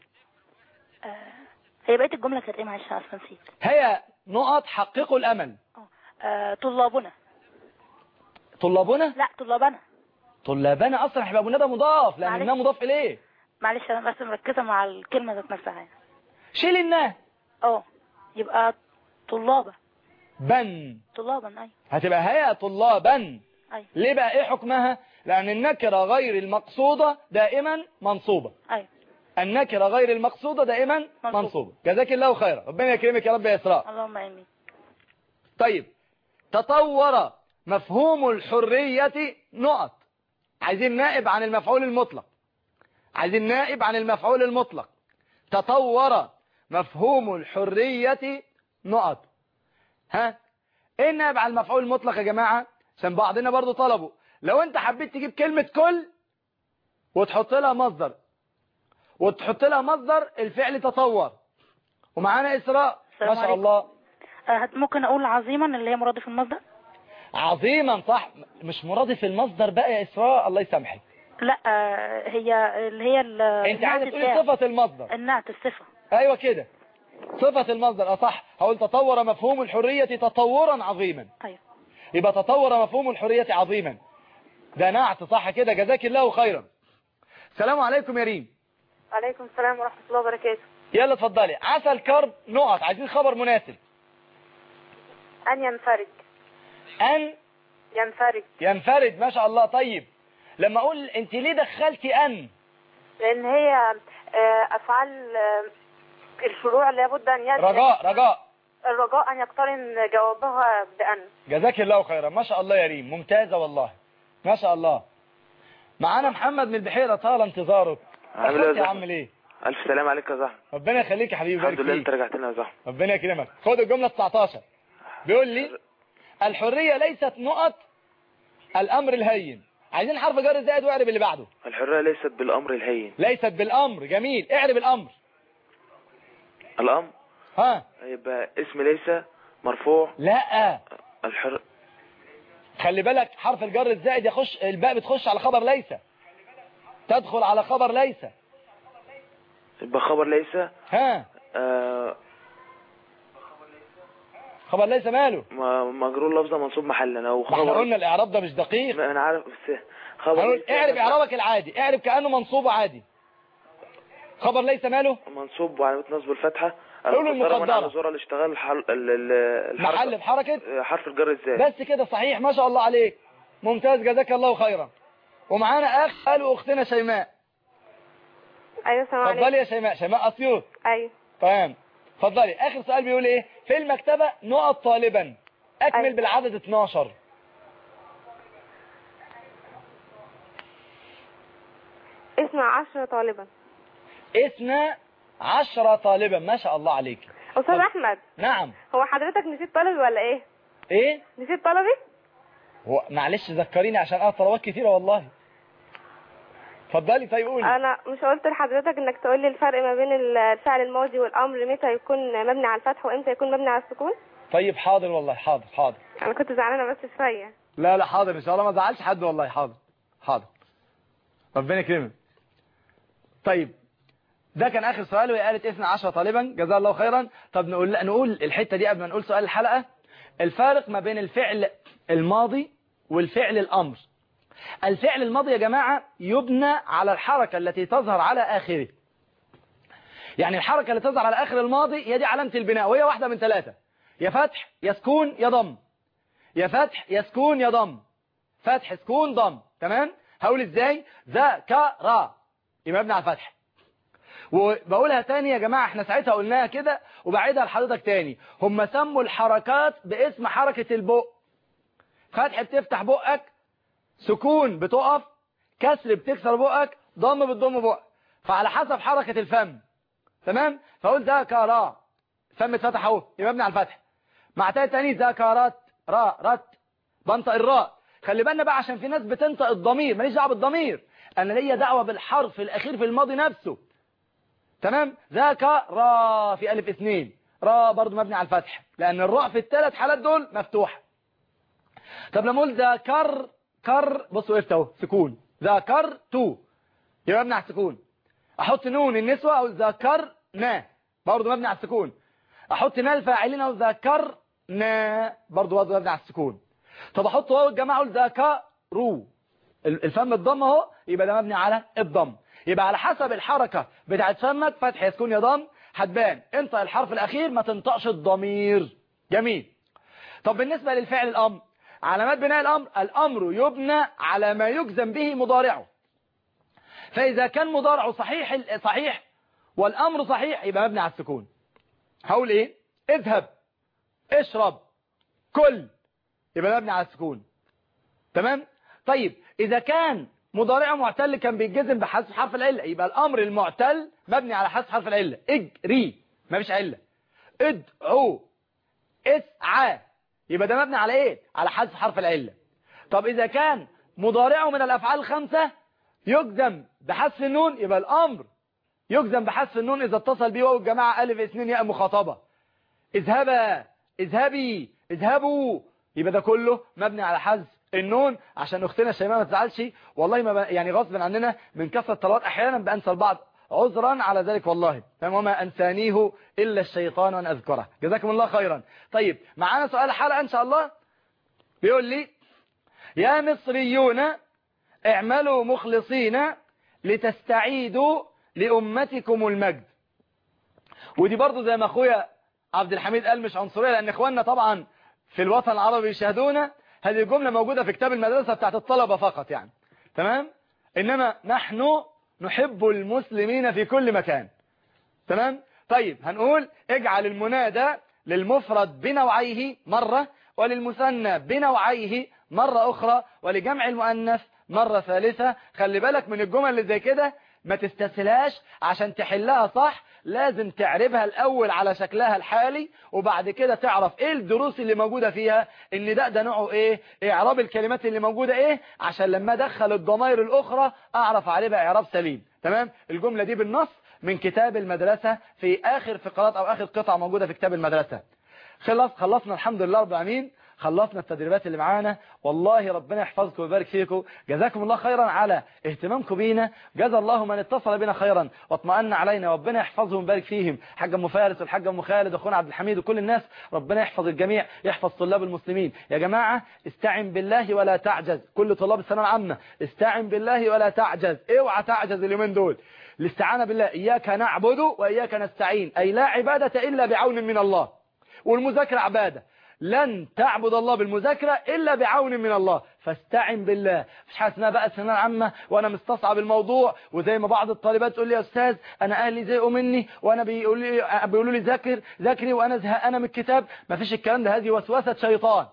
هي بقية الجملة كانت ايه معلش أنا أصلا نسيت هيا نقط حققوا الامل آه، طلابنا طلابنا لا طلابنا طلابنا اصلا هيبقى منادى مضاف لان معلش. النا مضاف اليه معلش أنا بس مركزة مع الكلمة ذات نفسها يعني. شيل النا اه يبقى طلابة بن طلابا أيوة هتبقى هيا طلابا أيوة ليه بقى ايه حكمها لان النكره غير المقصوده دائما منصوبه أيوة النكره غير المقصوده دائما منصوبة. منصوبه جزاك الله خيرا ربنا يكرمك يا رب يا اسراء اللهم آمين طيب تطور مفهوم الحرية نقط عايزين نائب عن المفعول المطلق عايزين نائب عن المفعول المطلق تطور مفهوم الحرية نقط ها ايه النائب عن المفعول المطلق يا جماعة عشان بعضنا برضو طلبوا لو انت حبيت تجيب كلمة كل وتحط لها مصدر وتحط لها مصدر الفعل تطور ومعانا إسراء ما السلام شاء عليكم. الله آه، ممكن أقول عظيما اللي هي مرادف المصدر عظيما صح مش مرادف المصدر بقى يا إسراء الله يسامحك لا آه، هي اللي هي ال- انت عايزه النعت تقولي بتاعه. صفة المصدر النعت الصفة ايوه كده صفة المصدر اصح هقول تطور مفهوم الحرية تطورا عظيما أيوة يبقى تطور مفهوم الحرية عظيما ده نعت صح كده جزاك الله خيرا السلام عليكم يا ريم عليكم السلام ورحمة الله وبركاته يلا اتفضلي عسى الكرب نقط عايزين خبر مناسب أن ينفرج ان ينفرج ينفرد ما شاء الله طيب لما اقول انت ليه دخلتي ان لأن هي آه، أفعال آه، الفروع لابد أن يد رجاء رجاء الرجاء أن يقترن جوابها بأن جزاك الله خيرا ما شاء الله يا ريم ممتازة والله ما شاء الله معانا محمد من البحيرة طال انتظارك عامل ايه يا أخوك يا زهر؟ عم ليه ألف سلام عليك يا زهر ربنا يخليك يا حبيبي الحمد يبارك لله فيك أنت رجعت لنا يا زهر ربنا يكرمك خد الجملة 19 بيقول لي الحرية ليست نقط الأمر الهين عايزين حرف جر زائد واعرب اللي بعده الحرية ليست بالأمر الهين ليست بالأمر جميل اعرب الأمر الأمر ها يبقى اسم ليس مرفوع لا الحر خلي بالك حرف الجر الزائد يخش الباء بتخش على خبر ليس تدخل على خبر ليس يبقى خبر ليس ها آه خبر ليس ماله م- مجرور لفظة منصوب محلا أو ما احنا خبر قلنا الاعراب ده مش دقيق ما أنا عارف بس خبر هنقول ليس اعرب اعرابك العادي اعرب كأنه منصوب عادي خبر ليس ماله منصوب وعلامة نصب الفتحة قولوا المقدرة من المقدرة. على زرار الاشتغال الحل... ال- ال- الحرف محل بحركة آه، حرف الجر ازاي بس كده صحيح ما شاء الله عليك ممتاز جزاك الله خيرا ومعانا اخ قالوا اختنا شيماء أيوة السلام عليكم اتفضلي يا شيماء شيماء اسيوط أيوة تمام اتفضلي اخر سؤال بيقول ايه في المكتبة نقط طالبا اكمل أيوة. بالعدد 12 اسم عشرة طالبا اثنى عشرة طالبا ما شاء الله عليك استاذ احمد نعم هو حضرتك نسيت طلبي ولا ايه ايه نسيت طلبي هو معلش ذكريني عشان انا طلبات كتيرة والله اتفضلي طيب قولي انا مش قلت لحضرتك انك تقول لي الفرق ما بين الفعل الماضي والامر متى يكون مبني على الفتح وامتى يكون مبني على السكون طيب حاضر والله حاضر حاضر انا كنت زعلانه بس شويه لا لا حاضر ان شاء الله ما زعلش حد والله حاضر حاضر ربنا يكرمك طيب ده كان اخر سؤال وهي قالت 12 طالبا جزاه الله خيرا طب نقول لا نقول الحته دي قبل ما نقول سؤال الحلقه الفارق ما بين الفعل الماضي والفعل الامر الفعل الماضي يا جماعه يبنى على الحركه التي تظهر على اخره يعني الحركه اللي تظهر على اخر الماضي هي دي علامه البناء وهي واحده من ثلاثه يا فتح يا سكون يا ضم يا فتح يا سكون يا ضم فتح سكون ضم تمام هقول ازاي ذكر يبقى مبني على الفتح وبقولها تاني يا جماعة احنا ساعتها قلناها كده وبعيدها لحضرتك تاني هم سموا الحركات باسم حركة البق فتح بتفتح بقك سكون بتقف كسر بتكسر بقك ضم بتضم بقك فعلى حسب حركة الفم تمام فقول ذكر فم اتفتح اهو يبقى مبني على الفتح مع تاني تاني ذكرت را رت بنطق الراء خلي بالنا بقى عشان في ناس بتنطق الضمير ماليش دعوه بالضمير انا ليا دعوه بالحرف الاخير في الماضي نفسه تمام ذاك را في ألف اثنين را برضو مبني على الفتح لأن الراء في الثلاث حالات دول مفتوحة طب لما أقول ذاكر كر بصوا وقفت اهو سكون ذاكرت يبقى مبني على السكون أحط نون النسوة أو ذاكرنا برضو مبني على السكون أحط نا الفاعلين أو ذاكرنا برضو برضو مبني على السكون طب أحط واو الجماعة أقول ذاكروا الفم الضم اهو يبقى ده مبني على الضم يبقى على حسب الحركة بتاعت فمك فتح يسكون يا ضم هتبان انطق الحرف الأخير ما تنطقش الضمير جميل طب بالنسبة للفعل الأمر علامات بناء الأمر الأمر يبنى على ما يجزم به مضارعه فإذا كان مضارعه صحيح صحيح والأمر صحيح يبقى مبني على السكون هقول إيه اذهب اشرب كل يبقى مبني على السكون تمام طيب إذا كان مضارع معتل كان بيتجزم بحذف حرف العلة يبقى الأمر المعتل مبني على حذف حرف العلة اجري ما فيش علة ادعو اسعى يبقى ده مبني على ايه على حذف حرف العلة طب إذا كان مضارعه من الأفعال الخمسة يجزم بحذف النون يبقى الأمر يجزم بحذف النون إذا اتصل به واو الجماعة ألف اثنين ياء مخاطبة اذهبا اذهبي اذهبوا يبقى ده كله مبني على حذف النون عشان اختنا شيماء ما تزعلش والله ما ب... يعني غصب عننا من كثره الطلبات احيانا بانسى البعض عذرا على ذلك والله تمام وما انسانيه الا الشيطان ان اذكره جزاكم الله خيرا طيب معانا سؤال الحلقه ان شاء الله بيقول لي يا مصريون اعملوا مخلصين لتستعيدوا لامتكم المجد ودي برضو زي ما اخويا عبد الحميد قال مش عنصريه لان اخواننا طبعا في الوطن العربي يشاهدونا هذه الجملة موجودة في كتاب المدرسة بتاعت الطلبة فقط يعني تمام إنما نحن نحب المسلمين في كل مكان تمام طيب هنقول اجعل المنادى للمفرد بنوعيه مرة وللمثنى بنوعيه مرة أخرى ولجمع المؤنث مرة ثالثة خلي بالك من الجمل اللي زي كده ما تستسهلهاش عشان تحلها صح لازم تعربها الأول على شكلها الحالي وبعد كده تعرف ايه الدروس اللي موجودة فيها ان ده ده نوعه ايه اعراب الكلمات اللي موجودة ايه عشان لما ادخل الضمائر الاخرى اعرف اعربها اعراب سليم تمام الجملة دي بالنص من كتاب المدرسة في اخر فقرات او اخر قطع موجودة في كتاب المدرسة خلص خلصنا الحمد لله رب العالمين خلصنا التدريبات اللي معانا والله ربنا يحفظكم ويبارك فيكم جزاكم الله خيرا على اهتمامكم بينا جزا الله من اتصل بنا خيرا واطمأن علينا ربنا يحفظهم ويبارك فيهم حاج ام فارس والحاج ام خالد واخونا عبد الحميد وكل الناس ربنا يحفظ الجميع يحفظ طلاب المسلمين يا جماعة استعن بالله ولا تعجز كل طلاب الثانويه العامه استعن بالله ولا تعجز اوعى تعجز اليومين دول الاستعانة بالله إياك نعبد وإياك نستعين أي لا عبادة إلا بعون من الله والمذاكرة عبادة لن تعبد الله بالمذاكرة إلا بعون من الله فاستعن بالله مش حاجه اسمها بقى الثانويه العامه وانا مستصعب الموضوع وزي ما بعض الطالبات تقول لي يا استاذ انا اهلي زهقوا مني وانا بيقولوا لي بيقولوا لي ذاكر ذاكري وانا زهقانه من الكتاب ما فيش الكلام ده هذه وسوسه شيطان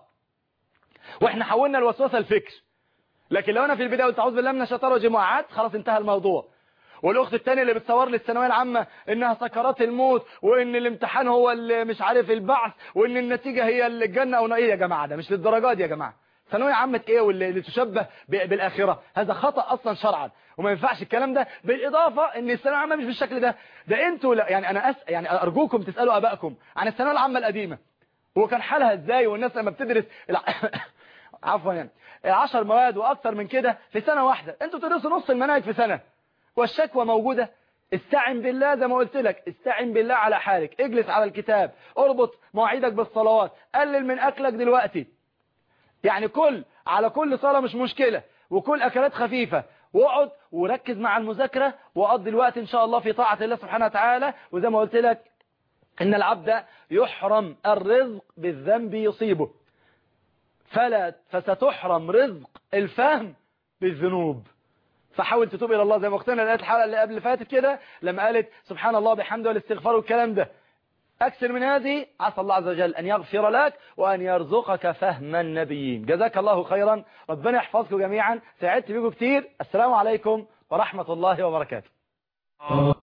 واحنا حولنا الوسوسه الفكر لكن لو انا في البدايه قلت اعوذ بالله من الشيطان الرجيم وقعدت خلاص انتهى الموضوع والاخت الثانيه اللي بتصور لي الثانويه العامه انها سكرات الموت وان الامتحان هو اللي مش عارف البعث وان النتيجه هي الجنه او ايه يا جماعه ده مش للدرجات دي يا جماعه ثانويه عامه ايه واللي اللي تشبه ب- بالاخره هذا خطا اصلا شرعا وما ينفعش الكلام ده بالاضافه ان الثانويه العامه مش بالشكل ده ده انتوا لا يعني انا أس يعني ارجوكم تسالوا ابائكم عن الثانويه العامه القديمه هو كان حالها ازاي والناس لما بتدرس الع- عفوا يعني 10 مواد واكتر من كده في سنه واحده انتوا بتدرسوا نص المناهج في سنه والشكوى موجوده استعن بالله زي ما قلت لك استعن بالله على حالك اجلس على الكتاب اربط مواعيدك بالصلوات قلل من اكلك دلوقتي يعني كل على كل صلاة مش مشكلة وكل أكلات خفيفة واقعد وركز مع المذاكرة وقضي الوقت إن شاء الله في طاعة الله سبحانه وتعالى وزي ما قلت لك إن العبد يحرم الرزق بالذنب يصيبه فلا فستحرم رزق الفهم بالذنوب فحاول تتوب إلى الله زي ما اختنا لقيت الحلقة اللي قبل فاتت كده لما قالت سبحان الله بحمده والاستغفار والكلام ده أكثر من هذه عسى الله عز وجل أن يغفر لك وأن يرزقك فهم النبيين جزاك الله خيرا ربنا يحفظكم جميعا سعدت بكم كتير السلام عليكم ورحمة الله وبركاته